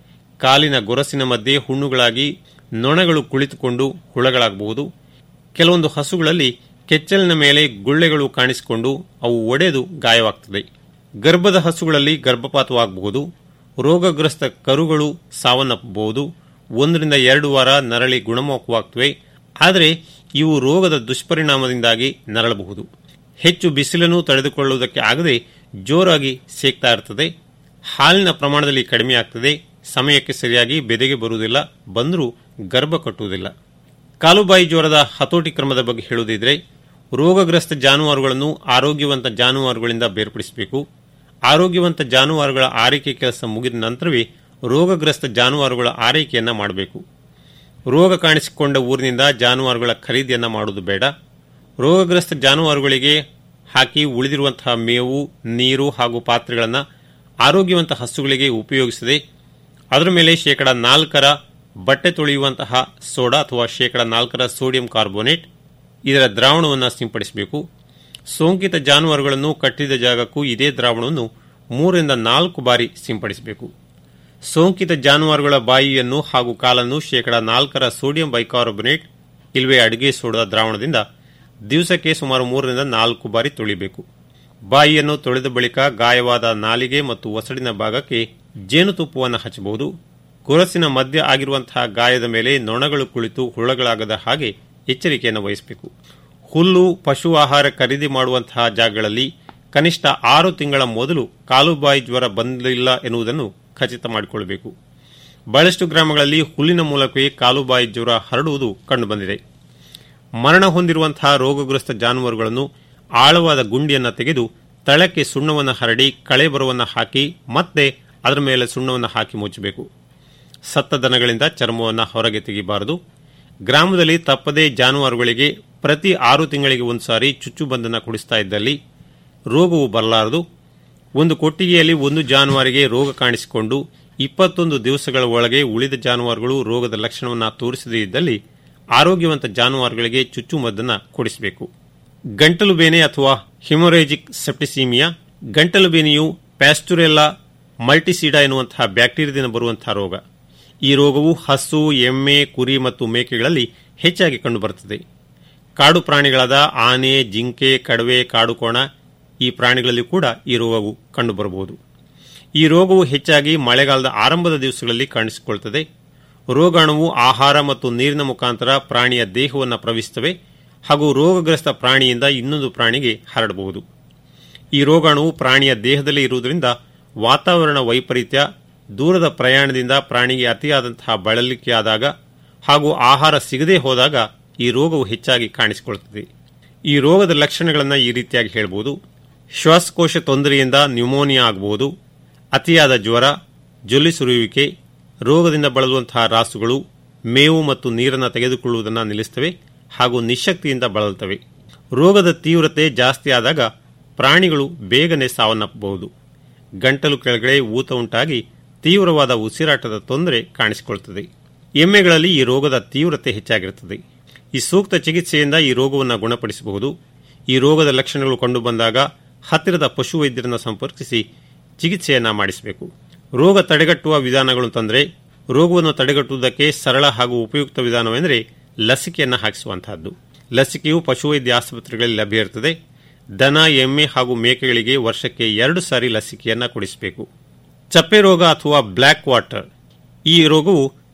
ಕಾಲಿನ ಗೊರಸಿನ ಮಧ್ಯೆ ಹುಣ್ಣುಗಳಾಗಿ ನೊಣಗಳು ಕುಳಿತುಕೊಂಡು ಹುಳಗಳಾಗಬಹುದು ಕೆಲವೊಂದು ಹಸುಗಳಲ್ಲಿ ಕೆಚ್ಚಲಿನ ಮೇಲೆ ಗುಳ್ಳೆಗಳು ಕಾಣಿಸಿಕೊಂಡು ಅವು ಒಡೆದು ಗಾಯವಾಗ್ತದೆ ಗರ್ಭದ ಹಸುಗಳಲ್ಲಿ ಗರ್ಭಪಾತವಾಗಬಹುದು ರೋಗಗ್ರಸ್ತ ಕರುಗಳು ಸಾವನ್ನಪ್ಪಬಹುದು ಒಂದರಿಂದ ಎರಡು ವಾರ ನರಳಿ ಗುಣಮುಖವಾಗ್ತವೆ ಆದರೆ ಇವು ರೋಗದ ದುಷ್ಪರಿಣಾಮದಿಂದಾಗಿ ನರಳಬಹುದು ಹೆಚ್ಚು ಬಿಸಿಲನ್ನು ತಡೆದುಕೊಳ್ಳುವುದಕ್ಕೆ ಆಗದೆ ಜೋರಾಗಿ ಸೇಕ್ತಾ ಇರ್ತದೆ ಹಾಲಿನ ಪ್ರಮಾಣದಲ್ಲಿ ಕಡಿಮೆ ಆಗ್ತದೆ ಸಮಯಕ್ಕೆ ಸರಿಯಾಗಿ ಬೆದೆಗೆ ಬರುವುದಿಲ್ಲ ಬಂದರೂ ಗರ್ಭ ಕಟ್ಟುವುದಿಲ್ಲ ಕಾಲುಬಾಯಿ ಜ್ವರದ ಹತೋಟಿ ಕ್ರಮದ ಬಗ್ಗೆ ಹೇಳುವುದಿದ್ರೆ ರೋಗಗ್ರಸ್ತ ಜಾನುವಾರುಗಳನ್ನು ಆರೋಗ್ಯವಂತ ಜಾನುವಾರುಗಳಿಂದ ಬೇರ್ಪಡಿಸಬೇಕು ಆರೋಗ್ಯವಂತ ಜಾನುವಾರುಗಳ ಆರೈಕೆ ಕೆಲಸ ಮುಗಿದ ನಂತರವೇ ರೋಗಗ್ರಸ್ತ ಜಾನುವಾರುಗಳ ಆರೈಕೆಯನ್ನ ಮಾಡಬೇಕು ರೋಗ ಕಾಣಿಸಿಕೊಂಡ ಊರಿನಿಂದ ಜಾನುವಾರುಗಳ ಖರೀದಿಯನ್ನ ಮಾಡುವುದು ಬೇಡ ರೋಗಗ್ರಸ್ತ ಜಾನುವಾರುಗಳಿಗೆ ಹಾಕಿ ಉಳಿದಿರುವಂತಹ ಮೇವು ನೀರು ಹಾಗೂ ಪಾತ್ರೆಗಳನ್ನು ಆರೋಗ್ಯವಂತ ಹಸುಗಳಿಗೆ ಉಪಯೋಗಿಸದೆ ಅದರ ಮೇಲೆ ಶೇಕಡ ನಾಲ್ಕರ ಬಟ್ಟೆ ತೊಳೆಯುವಂತಹ ಸೋಡಾ ಅಥವಾ ಶೇಕಡ ನಾಲ್ಕರ ಸೋಡಿಯಂ ಕಾರ್ಬೋನೇಟ್ ಇದರ ದ್ರಾವಣವನ್ನು ಸಿಂಪಡಿಸಬೇಕು ಸೋಂಕಿತ ಜಾನುವಾರುಗಳನ್ನು ಕಟ್ಟಿದ ಜಾಗಕ್ಕೂ ಇದೇ ದ್ರಾವಣವನ್ನು ಮೂರರಿಂದ ನಾಲ್ಕು ಬಾರಿ ಸಿಂಪಡಿಸಬೇಕು ಸೋಂಕಿತ ಜಾನುವಾರುಗಳ ಬಾಯಿಯನ್ನು ಹಾಗೂ ಕಾಲನ್ನು ಶೇಕಡ ನಾಲ್ಕರ ಸೋಡಿಯಂ ಬೈಕಾರ್ಬೊನೇಟ್ ಇಲ್ವೇ ಅಡುಗೆ ಸೋಡಾ ದ್ರಾವಣದಿಂದ ದಿವಸಕ್ಕೆ ಸುಮಾರು ಮೂರರಿಂದ ನಾಲ್ಕು ಬಾರಿ ತೊಳಿಬೇಕು ಬಾಯಿಯನ್ನು ತೊಳೆದ ಬಳಿಕ ಗಾಯವಾದ ನಾಲಿಗೆ ಮತ್ತು ಒಸಡಿನ ಭಾಗಕ್ಕೆ ಜೇನುತುಪ್ಪವನ್ನು ಹಚ್ಚಬಹುದು ಗೊರಸಿನ ಮಧ್ಯ ಆಗಿರುವಂತಹ ಗಾಯದ ಮೇಲೆ ನೊಣಗಳು ಕುಳಿತು ಹುಳಗಳಾಗದ ಹಾಗೆ ಎಚ್ಚರಿಕೆಯನ್ನು ವಹಿಸಬೇಕು ಹುಲ್ಲು ಪಶು ಆಹಾರ ಖರೀದಿ ಮಾಡುವಂತಹ ಜಾಗಗಳಲ್ಲಿ ಕನಿಷ್ಠ ಆರು ತಿಂಗಳ ಮೊದಲು ಕಾಲುಬಾಯಿ ಜ್ವರ ಬಂದಿಲ್ಲ ಎನ್ನುವುದನ್ನು ಖಚಿತ ಮಾಡಿಕೊಳ್ಳಬೇಕು ಬಹಳಷ್ಟು ಗ್ರಾಮಗಳಲ್ಲಿ ಹುಲ್ಲಿನ ಮೂಲಕವೇ ಕಾಲುಬಾಯಿ ಜ್ವರ ಹರಡುವುದು ಕಂಡುಬಂದಿದೆ ಮರಣ ಹೊಂದಿರುವಂತಹ ರೋಗಗ್ರಸ್ತ ಜಾನುವಾರುಗಳನ್ನು ಆಳವಾದ ಗುಂಡಿಯನ್ನು ತೆಗೆದು ತಳಕ್ಕೆ ಸುಣ್ಣವನ್ನು ಹರಡಿ ಕಳೆ ಬರವನ್ನು ಹಾಕಿ ಮತ್ತೆ ಅದರ ಮೇಲೆ ಸುಣ್ಣವನ್ನು ಹಾಕಿ ಮುಚ್ಚಬೇಕು ಸತ್ತ ದನಗಳಿಂದ ಚರ್ಮವನ್ನು ಹೊರಗೆ ತೆಗೆಯಬಾರದು ಗ್ರಾಮದಲ್ಲಿ ತಪ್ಪದೇ ಜಾನುವಾರುಗಳಿಗೆ ಪ್ರತಿ ಆರು ತಿಂಗಳಿಗೆ ಒಂದು ಸಾರಿ ಚುಚ್ಚುಬಂದನ್ನು ಕುಡಿಸ್ತಾ ಇದ್ದಲ್ಲಿ ರೋಗವು ಬರಲಾರದು ಒಂದು ಕೊಟ್ಟಿಗೆಯಲ್ಲಿ ಒಂದು ಜಾನುವಾರಿಗೆ ರೋಗ ಕಾಣಿಸಿಕೊಂಡು ಇಪ್ಪತ್ತೊಂದು ದಿವಸಗಳ ಒಳಗೆ ಉಳಿದ ಜಾನುವಾರುಗಳು ರೋಗದ ಲಕ್ಷಣವನ್ನು ತೋರಿಸದೇ ಇದ್ದಲ್ಲಿ ಆರೋಗ್ಯವಂತ ಜಾನುವಾರುಗಳಿಗೆ ಚುಚ್ಚುಮದ್ದನ್ನು ಕೊಡಿಸಬೇಕು ಗಂಟಲು ಬೇನೆ ಅಥವಾ ಹಿಮೊರೇಜಿಕ್ ಸೆಪ್ಟಿಸೀಮಿಯಾ ಗಂಟಲು ಬೇನೆಯು ಪ್ಯಾಸ್ಟುರೆಲ್ಲಾ ಮಲ್ಟಿಸೀಡಾ ಎನ್ನುವಂತಹ ಬ್ಯಾಕ್ಟೀರಿಯಾದಿಂದ ಬರುವಂತಹ ರೋಗ ಈ ರೋಗವು ಹಸು ಎಮ್ಮೆ ಕುರಿ ಮತ್ತು ಮೇಕೆಗಳಲ್ಲಿ ಹೆಚ್ಚಾಗಿ ಕಂಡುಬರುತ್ತದೆ ಕಾಡು ಪ್ರಾಣಿಗಳಾದ ಆನೆ ಜಿಂಕೆ ಕಡವೆ ಕಾಡುಕೋಣ ಈ ಪ್ರಾಣಿಗಳಲ್ಲಿ ಕೂಡ ಈ ರೋಗವು ಕಂಡುಬರಬಹುದು ಈ ರೋಗವು ಹೆಚ್ಚಾಗಿ ಮಳೆಗಾಲದ ಆರಂಭದ ದಿವಸಗಳಲ್ಲಿ ಕಾಣಿಸಿಕೊಳ್ಳುತ್ತದೆ ರೋಗಾಣುವು ಆಹಾರ ಮತ್ತು ನೀರಿನ ಮುಖಾಂತರ ಪ್ರಾಣಿಯ ದೇಹವನ್ನು ಪ್ರವೇಶಿಸುತ್ತವೆ ಹಾಗೂ ರೋಗಗ್ರಸ್ತ ಪ್ರಾಣಿಯಿಂದ ಇನ್ನೊಂದು ಪ್ರಾಣಿಗೆ ಹರಡಬಹುದು ಈ ರೋಗಾಣುವು ಪ್ರಾಣಿಯ ದೇಹದಲ್ಲಿ ಇರುವುದರಿಂದ ವಾತಾವರಣ ವೈಪರೀತ್ಯ ದೂರದ ಪ್ರಯಾಣದಿಂದ ಪ್ರಾಣಿಗೆ ಅತಿಯಾದಂತಹ ಬಳಲಿಕೆಯಾದಾಗ ಹಾಗೂ ಆಹಾರ ಸಿಗದೇ ಹೋದಾಗ ಈ ರೋಗವು ಹೆಚ್ಚಾಗಿ ಕಾಣಿಸಿಕೊಳ್ಳುತ್ತದೆ ಈ ರೋಗದ ಲಕ್ಷಣಗಳನ್ನು ಈ ರೀತಿಯಾಗಿ ಹೇಳಬಹುದು ಶ್ವಾಸಕೋಶ ತೊಂದರೆಯಿಂದ ನ್ಯೂಮೋನಿಯಾ ಆಗಬಹುದು ಅತಿಯಾದ ಜ್ವರ ಜೊಲ್ಲಿ ಸುರಿಯುವಿಕೆ ರೋಗದಿಂದ ಬಳಲುವಂತಹ ರಾಸುಗಳು ಮೇವು ಮತ್ತು ನೀರನ್ನು ತೆಗೆದುಕೊಳ್ಳುವುದನ್ನು ನಿಲ್ಲಿಸುತ್ತವೆ ಹಾಗೂ ನಿಶಕ್ತಿಯಿಂದ ಬಳಲುತ್ತವೆ ರೋಗದ ತೀವ್ರತೆ ಜಾಸ್ತಿ ಆದಾಗ ಪ್ರಾಣಿಗಳು ಬೇಗನೆ ಸಾವನ್ನಪ್ಪಬಹುದು ಗಂಟಲು ಕೆಳಗಡೆ ಊತ ಉಂಟಾಗಿ ತೀವ್ರವಾದ ಉಸಿರಾಟದ ತೊಂದರೆ ಕಾಣಿಸಿಕೊಳ್ಳುತ್ತದೆ ಎಮ್ಮೆಗಳಲ್ಲಿ ಈ ರೋಗದ ತೀವ್ರತೆ ಹೆಚ್ಚಾಗಿರುತ್ತದೆ ಈ ಸೂಕ್ತ ಚಿಕಿತ್ಸೆಯಿಂದ ಈ ರೋಗವನ್ನು ಗುಣಪಡಿಸಬಹುದು ಈ ರೋಗದ ಲಕ್ಷಣಗಳು ಕಂಡುಬಂದಾಗ ಹತ್ತಿರದ ಪಶುವೈದ್ಯರನ್ನು ಸಂಪರ್ಕಿಸಿ ಚಿಕಿತ್ಸೆಯನ್ನ ಮಾಡಿಸಬೇಕು ರೋಗ ತಡೆಗಟ್ಟುವ ವಿಧಾನಗಳು ತಂದರೆ ರೋಗವನ್ನು ತಡೆಗಟ್ಟುವುದಕ್ಕೆ ಸರಳ ಹಾಗೂ ಉಪಯುಕ್ತ ವಿಧಾನವೆಂದರೆ ಲಸಿಕೆಯನ್ನು ಹಾಕಿಸುವಂತಹದ್ದು ಲಸಿಕೆಯು ಪಶುವೈದ್ಯ ಆಸ್ಪತ್ರೆಗಳಲ್ಲಿ ಲಭ್ಯ ಇರುತ್ತದೆ ದನ ಎಮ್ಮೆ ಹಾಗೂ ಮೇಕೆಗಳಿಗೆ ವರ್ಷಕ್ಕೆ ಎರಡು ಸಾರಿ ಲಸಿಕೆಯನ್ನ ಕೊಡಿಸಬೇಕು ಚಪ್ಪೆ ರೋಗ ಅಥವಾ ಬ್ಲ್ಯಾಕ್ ವಾಟರ್ ಈ ರೋಗವು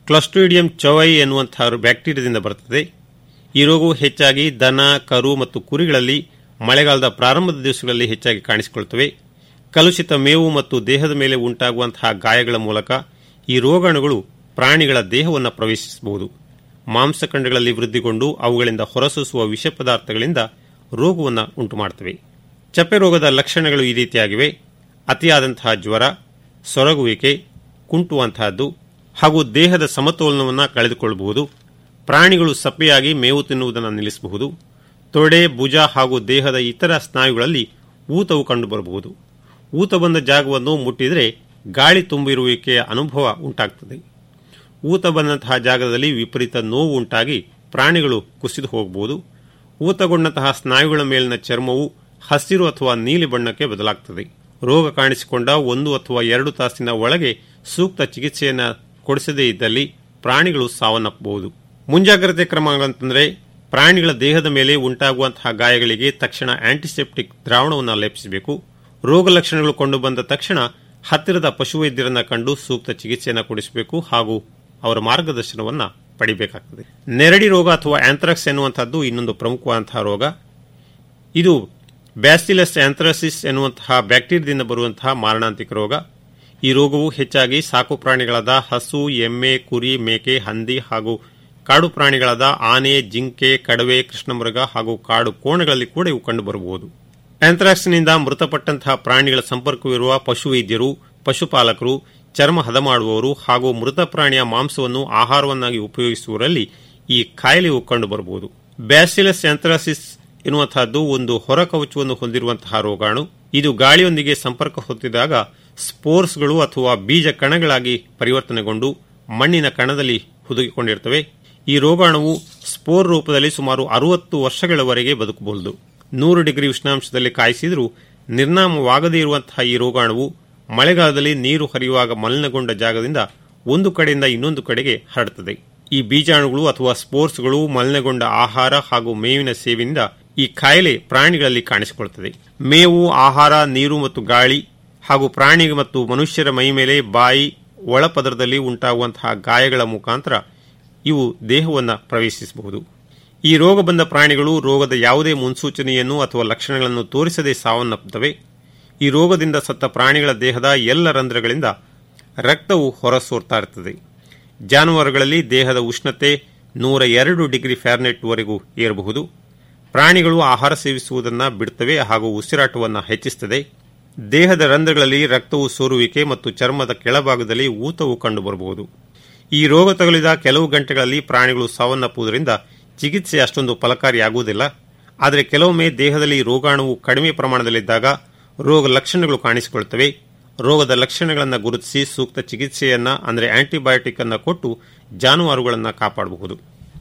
ಕ್ಲಸ್ಟ್ರಿಡಿಯಂ ಚೌವೈ ಎನ್ನುವಂತಹ ಬ್ಯಾಕ್ಟೀರಿಯಾದಿಂದ ಬರುತ್ತದೆ ಈ ರೋಗವು ಹೆಚ್ಚಾಗಿ ದನ ಕರು ಮತ್ತು ಕುರಿಗಳಲ್ಲಿ ಮಳೆಗಾಲದ ಪ್ರಾರಂಭದ ದಿವಸಗಳಲ್ಲಿ ಹೆಚ್ಚಾಗಿ ಕಾಣಿಸಿಕೊಳ್ಳುತ್ತವೆ ಕಲುಷಿತ ಮೇವು ಮತ್ತು ದೇಹದ ಮೇಲೆ ಉಂಟಾಗುವಂತಹ ಗಾಯಗಳ ಮೂಲಕ ಈ ರೋಗಾಣುಗಳು ಪ್ರಾಣಿಗಳ ದೇಹವನ್ನು ಪ್ರವೇಶಿಸಬಹುದು ಮಾಂಸಖಂಡಗಳಲ್ಲಿ ವೃದ್ಧಿಗೊಂಡು ಅವುಗಳಿಂದ ಹೊರಸೂಸುವ ವಿಷ ಪದಾರ್ಥಗಳಿಂದ ರೋಗವನ್ನು ಉಂಟುಮಾಡುತ್ತವೆ ಚಪ್ಪೆ ರೋಗದ ಲಕ್ಷಣಗಳು ಈ ರೀತಿಯಾಗಿವೆ ಅತಿಯಾದಂತಹ ಜ್ವರ ಸೊರಗುವಿಕೆ ಕುಂಟುವಂತಹದ್ದು ಹಾಗೂ ದೇಹದ ಸಮತೋಲನವನ್ನು ಕಳೆದುಕೊಳ್ಳಬಹುದು ಪ್ರಾಣಿಗಳು ಸಪ್ಪೆಯಾಗಿ ಮೇವು ತಿನ್ನುವುದನ್ನು ನಿಲ್ಲಿಸಬಹುದು ತೊಡೆ ಭುಜ ಹಾಗೂ ದೇಹದ ಇತರ ಸ್ನಾಯುಗಳಲ್ಲಿ ಊತವು ಕಂಡುಬರಬಹುದು ಊತ ಬಂದ ಜಾಗವನ್ನು ಮುಟ್ಟಿದರೆ ಗಾಳಿ ತುಂಬಿರುವಿಕೆಯ ಅನುಭವ ಉಂಟಾಗುತ್ತದೆ ಊತ ಬಂದಂತಹ ಜಾಗದಲ್ಲಿ ವಿಪರೀತ ನೋವು ಉಂಟಾಗಿ ಪ್ರಾಣಿಗಳು ಕುಸಿದು ಹೋಗಬಹುದು ಊತಗೊಂಡಂತಹ ಸ್ನಾಯುಗಳ ಮೇಲಿನ ಚರ್ಮವು ಹಸಿರು ಅಥವಾ ನೀಲಿ ಬಣ್ಣಕ್ಕೆ ಬದಲಾಗುತ್ತದೆ ರೋಗ ಕಾಣಿಸಿಕೊಂಡ ಒಂದು ಅಥವಾ ಎರಡು ತಾಸಿನ ಒಳಗೆ ಸೂಕ್ತ ಚಿಕಿತ್ಸೆಯನ್ನು ಕೊಡಿಸದೇ ಇದ್ದಲ್ಲಿ ಪ್ರಾಣಿಗಳು ಸಾವನ್ನಪ್ಪಬಹುದು ಮುಂಜಾಗ್ರತೆ ಕ್ರಮಗಳಂತಂದ್ರೆ ಪ್ರಾಣಿಗಳ ದೇಹದ ಮೇಲೆ ಉಂಟಾಗುವಂತಹ ಗಾಯಗಳಿಗೆ ತಕ್ಷಣ ಆಂಟಿಸೆಪ್ಟಿಕ್ ದ್ರಾವಣವನ್ನು ಲೇಪಿಸಬೇಕು ರೋಗ ಲಕ್ಷಣಗಳು ಕಂಡುಬಂದ ತಕ್ಷಣ ಹತ್ತಿರದ ಪಶುವೈದ್ಯರನ್ನ ಕಂಡು ಸೂಕ್ತ ಚಿಕಿತ್ಸೆಯನ್ನು ಕೊಡಿಸಬೇಕು ಹಾಗೂ ಅವರ ಮಾರ್ಗದರ್ಶನವನ್ನು ಪಡಿಬೇಕಾಗ್ತದೆ ನೆರಡಿ ರೋಗ ಅಥವಾ ಆಂಥ್ರಾಕ್ಸ್ ಎನ್ನುವಂತಹದ್ದು ಇನ್ನೊಂದು ಪ್ರಮುಖವಾದಂತಹ ರೋಗ ಇದು ಬ್ಯಾಸಿಲಸ್ ಆಂಥ್ರಾಸಿಸ್ ಎನ್ನುವಂತಹ ಬ್ಯಾಕ್ಟೀರಿಯಾದಿಂದ ಬರುವಂತಹ ಮಾರಣಾಂತಿಕ ರೋಗ ಈ ರೋಗವು ಹೆಚ್ಚಾಗಿ ಸಾಕು ಪ್ರಾಣಿಗಳಾದ ಹಸು ಎಮ್ಮೆ ಕುರಿ ಮೇಕೆ ಹಂದಿ ಹಾಗೂ ಕಾಡು ಪ್ರಾಣಿಗಳಾದ ಆನೆ ಜಿಂಕೆ ಕಡವೆ ಕೃಷ್ಣಮೃಗ ಹಾಗೂ ಕಾಡು ಕೋಣಗಳಲ್ಲಿ ಕೂಡ ಇವು ಕಂಡುಬರಬಹುದು ಆಂಥ್ರಾಕ್ಸ್ನಿಂದ ಮೃತಪಟ್ಟಂತಹ ಪ್ರಾಣಿಗಳ ಸಂಪರ್ಕವಿರುವ ಪಶುವೈದ್ಯರು ಪಶುಪಾಲಕರು ಚರ್ಮ ಹದ ಮಾಡುವವರು ಹಾಗೂ ಮೃತ ಪ್ರಾಣಿಯ ಮಾಂಸವನ್ನು ಆಹಾರವನ್ನಾಗಿ ಉಪಯೋಗಿಸುವವರಲ್ಲಿ ಈ ಕಾಯಿಲೆಯು ಕಂಡುಬರಬಹುದು ಬ್ಯಾಸಿಲಸ್ ಆಂಥ್ರಾಸಿಸ್ ಎನ್ನುವಂತಹದ್ದು ಒಂದು ಹೊರ ಕವಚವನ್ನು ಹೊಂದಿರುವಂತಹ ರೋಗಾಣು ಇದು ಗಾಳಿಯೊಂದಿಗೆ ಸಂಪರ್ಕ ಹೊಂದಿದಾಗ ಸ್ಪೋರ್ಸ್ಗಳು ಅಥವಾ ಬೀಜ ಕಣಗಳಾಗಿ ಪರಿವರ್ತನೆಗೊಂಡು ಮಣ್ಣಿನ ಕಣದಲ್ಲಿ ಹುದುಗಿಕೊಂಡಿರುತ್ತವೆ ಈ ರೋಗಾಣುವು ಸ್ಪೋರ್ ರೂಪದಲ್ಲಿ ಸುಮಾರು ಅರುವತ್ತು ವರ್ಷಗಳವರೆಗೆ ಬದುಕಬಹುದು ನೂರು ಡಿಗ್ರಿ ಉಷ್ಣಾಂಶದಲ್ಲಿ ಕಾಯಿಸಿದರೂ ನಿರ್ನಾಮವಾಗದೇ ಇರುವಂತಹ ಈ ರೋಗಾಣುವು ಮಳೆಗಾಲದಲ್ಲಿ ನೀರು ಹರಿಯುವಾಗ ಮಲಿನಗೊಂಡ ಜಾಗದಿಂದ ಒಂದು ಕಡೆಯಿಂದ ಇನ್ನೊಂದು ಕಡೆಗೆ ಹರಡುತ್ತದೆ ಈ ಬೀಜಾಣುಗಳು ಅಥವಾ ಸ್ಪೋರ್ಸ್ಗಳು ಮಲಿನಗೊಂಡ ಆಹಾರ ಹಾಗೂ ಮೇವಿನ ಸೇವೆಯಿಂದ ಈ ಕಾಯಿಲೆ ಪ್ರಾಣಿಗಳಲ್ಲಿ ಕಾಣಿಸಿಕೊಳ್ಳುತ್ತದೆ ಮೇವು ಆಹಾರ ನೀರು ಮತ್ತು ಗಾಳಿ ಹಾಗೂ ಪ್ರಾಣಿ ಮತ್ತು ಮನುಷ್ಯರ ಮೈ ಮೇಲೆ ಬಾಯಿ ಒಳಪದರದಲ್ಲಿ ಉಂಟಾಗುವಂತಹ ಗಾಯಗಳ ಮುಖಾಂತರ ಇವು ದೇಹವನ್ನು ಪ್ರವೇಶಿಸಬಹುದು ಈ ರೋಗ ಬಂದ ಪ್ರಾಣಿಗಳು ರೋಗದ ಯಾವುದೇ ಮುನ್ಸೂಚನೆಯನ್ನು ಅಥವಾ ಲಕ್ಷಣಗಳನ್ನು ತೋರಿಸದೆ ಸಾವನ್ನಪ್ಪುತ್ತವೆ ಈ ರೋಗದಿಂದ ಸತ್ತ ಪ್ರಾಣಿಗಳ ದೇಹದ ಎಲ್ಲ ರಂಧ್ರಗಳಿಂದ ರಕ್ತವು ಹೊರಸೋರ್ತಾ ಇರುತ್ತದೆ ಜಾನುವಾರುಗಳಲ್ಲಿ ದೇಹದ ಉಷ್ಣತೆ ನೂರ ಎರಡು ಡಿಗ್ರಿ ಫ್ಯಾರ್ನೆಟ್ವರೆಗೂ ಏರಬಹುದು ಪ್ರಾಣಿಗಳು ಆಹಾರ ಸೇವಿಸುವುದನ್ನು ಬಿಡುತ್ತವೆ ಹಾಗೂ ಉಸಿರಾಟವನ್ನು ಹೆಚ್ಚಿಸುತ್ತದೆ ದೇಹದ ರಂಧ್ರಗಳಲ್ಲಿ ರಕ್ತವು ಸೋರುವಿಕೆ ಮತ್ತು ಚರ್ಮದ ಕೆಳಭಾಗದಲ್ಲಿ ಊತವು ಕಂಡುಬರಬಹುದು ಈ ರೋಗ ತಗುಲಿದ ಕೆಲವು ಗಂಟೆಗಳಲ್ಲಿ ಪ್ರಾಣಿಗಳು ಸಾವನ್ನಪ್ಪುವುದರಿಂದ ಚಿಕಿತ್ಸೆ ಅಷ್ಟೊಂದು ಫಲಕಾರಿಯಾಗುವುದಿಲ್ಲ ಆದರೆ ಕೆಲವೊಮ್ಮೆ ದೇಹದಲ್ಲಿ ರೋಗಾಣುವು ಕಡಿಮೆ ಪ್ರಮಾಣದಲ್ಲಿದ್ದಾಗ ರೋಗ ಲಕ್ಷಣಗಳು ಕಾಣಿಸಿಕೊಳ್ಳುತ್ತವೆ ರೋಗದ ಲಕ್ಷಣಗಳನ್ನು ಗುರುತಿಸಿ ಸೂಕ್ತ ಚಿಕಿತ್ಸೆಯನ್ನ ಅಂದರೆ ಆಂಟಿಬಯೋಟಿಕ್ ಅನ್ನು ಕೊಟ್ಟು ಜಾನುವಾರುಗಳನ್ನು ಕಾಪಾಡಬಹುದು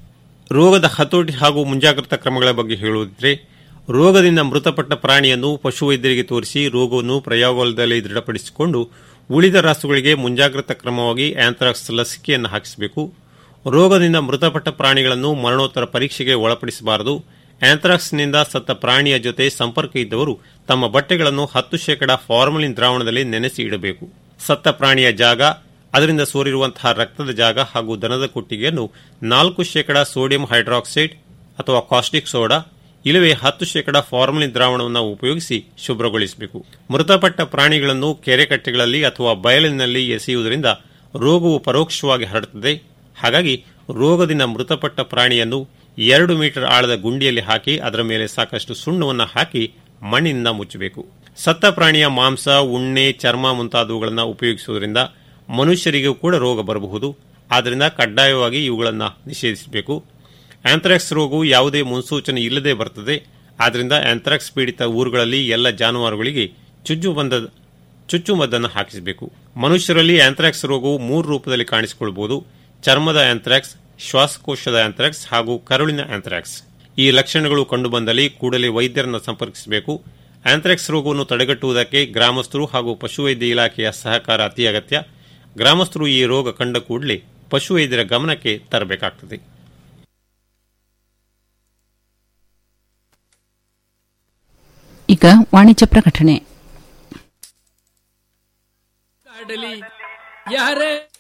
ರೋಗದ ಹತೋಟಿ ಹಾಗೂ ಮುಂಜಾಗ್ರತಾ ಕ್ರಮಗಳ ಬಗ್ಗೆ ಹೇಳುವುದಿದ್ರೆ ರೋಗದಿಂದ ಮೃತಪಟ್ಟ ಪ್ರಾಣಿಯನ್ನು ಪಶುವೈದ್ಯರಿಗೆ ತೋರಿಸಿ ರೋಗವನ್ನು ಪ್ರಯೋಗಾಲಯದಲ್ಲಿ ದೃಢಪಡಿಸಿಕೊಂಡು ಉಳಿದ ರಾಸುಗಳಿಗೆ ಮುಂಜಾಗ್ರತಾ ಕ್ರಮವಾಗಿ ಆಂಥ್ರಾಕ್ಸ್ ಲಸಿಕೆಯನ್ನು ಹಾಕಿಸಬೇಕು ರೋಗದಿಂದ ಮೃತಪಟ್ಟ ಪ್ರಾಣಿಗಳನ್ನು ಮರಣೋತ್ತರ ಪರೀಕ್ಷೆಗೆ ಒಳಪಡಿಸಬಾರದು ಆಂಥ್ರಾಕ್ಸ್ನಿಂದ ಸತ್ತ ಪ್ರಾಣಿಯ ಜೊತೆ ಸಂಪರ್ಕ ಇದ್ದವರು ತಮ್ಮ ಬಟ್ಟೆಗಳನ್ನು ಹತ್ತು ಶೇಕಡ ಫಾರ್ಮಲಿನ್ ದ್ರಾವಣದಲ್ಲಿ ನೆನೆಸಿ ಇಡಬೇಕು ಸತ್ತ ಪ್ರಾಣಿಯ ಜಾಗ ಅದರಿಂದ ಸೋರಿರುವಂತಹ ರಕ್ತದ ಜಾಗ ಹಾಗೂ ದನದ ಕೊಟ್ಟಿಗೆಯನ್ನು ನಾಲ್ಕು ಶೇಕಡ ಸೋಡಿಯಂ ಹೈಡ್ರಾಕ್ಸೈಡ್ ಅಥವಾ ಕಾಸ್ಟಿಕ್ ಸೋಡಾ ಇಲ್ಲವೇ ಹತ್ತು ಶೇಕಡ ಫಾರ್ಮಲಿನ್ ದ್ರಾವಣವನ್ನು ಉಪಯೋಗಿಸಿ ಶುಭ್ರಗೊಳಿಸಬೇಕು ಮೃತಪಟ್ಟ ಪ್ರಾಣಿಗಳನ್ನು ಕೆರೆಕಟ್ಟೆಗಳಲ್ಲಿ ಅಥವಾ ಬಯಲಿನಲ್ಲಿ ಎಸೆಯುವುದರಿಂದ ರೋಗವು ಪರೋಕ್ಷವಾಗಿ ಹರಡುತ್ತದೆ ಹಾಗಾಗಿ ರೋಗದಿಂದ ಮೃತಪಟ್ಟ ಪ್ರಾಣಿಯನ್ನು ಎರಡು ಮೀಟರ್ ಆಳದ ಗುಂಡಿಯಲ್ಲಿ ಹಾಕಿ ಅದರ ಮೇಲೆ ಸಾಕಷ್ಟು ಸುಣ್ಣವನ್ನು ಹಾಕಿ ಮಣ್ಣಿನಿಂದ ಮುಚ್ಚಬೇಕು ಸತ್ತ ಪ್ರಾಣಿಯ ಮಾಂಸ ಉಣ್ಣೆ ಚರ್ಮ ಮುಂತಾದವುಗಳನ್ನು ಉಪಯೋಗಿಸುವುದರಿಂದ ಮನುಷ್ಯರಿಗೂ ಕೂಡ ರೋಗ ಬರಬಹುದು ಆದ್ದರಿಂದ ಕಡ್ಡಾಯವಾಗಿ ಇವುಗಳನ್ನು ನಿಷೇಧಿಸಬೇಕು ಆಂಥ್ರಾಕ್ಸ್ ರೋಗವು ಯಾವುದೇ ಮುನ್ಸೂಚನೆ ಇಲ್ಲದೆ ಬರುತ್ತದೆ ಆದ್ದರಿಂದ ಆಂಥ್ರಾಕ್ಸ್ ಪೀಡಿತ ಊರುಗಳಲ್ಲಿ ಎಲ್ಲ ಜಾನುವಾರುಗಳಿಗೆ ಚುಚ್ಚುಬಂದ ಚುಚ್ಚುಮದ್ದನ್ನು ಹಾಕಿಸಬೇಕು ಮನುಷ್ಯರಲ್ಲಿ ಆಂಥ್ರಾಕ್ಸ್ ರೋಗವು ಮೂರು ರೂಪದಲ್ಲಿ ಕಾಣಿಸಿಕೊಳ್ಳಬಹುದು ಚರ್ಮದ ಆಂಥ್ರಾಕ್ಸ್ ಶ್ವಾಸಕೋಶದ ಆಂಥ್ರಾಕ್ಸ್ ಹಾಗೂ ಕರುಳಿನ ಆಂಥ್ರಾಕ್ಸ್ ಈ ಲಕ್ಷಣಗಳು ಕಂಡುಬಂದಲ್ಲಿ ಕೂಡಲೇ ವೈದ್ಯರನ್ನು ಸಂಪರ್ಕಿಸಬೇಕು ಆಂಥ್ರಾಕ್ಸ್ ರೋಗವನ್ನು ತಡೆಗಟ್ಟುವುದಕ್ಕೆ ಗ್ರಾಮಸ್ಥರು ಹಾಗೂ ಪಶುವೈದ್ಯ ಇಲಾಖೆಯ ಸಹಕಾರ ಅತಿ ಅಗತ್ಯ ಗ್ರಾಮಸ್ಥರು ಈ ರೋಗ ಕಂಡ ಕೂಡಲೇ ಪಶುವೈದ್ಯರ ಗಮನಕ್ಕೆ ತರಬೇಕಾಗುತ್ತದೆ ಈಗ ವಾಣಿಜ್ಯ ಪ್ರಕಟಣೆ ಕಾಡಲಿ ಯಾರೇ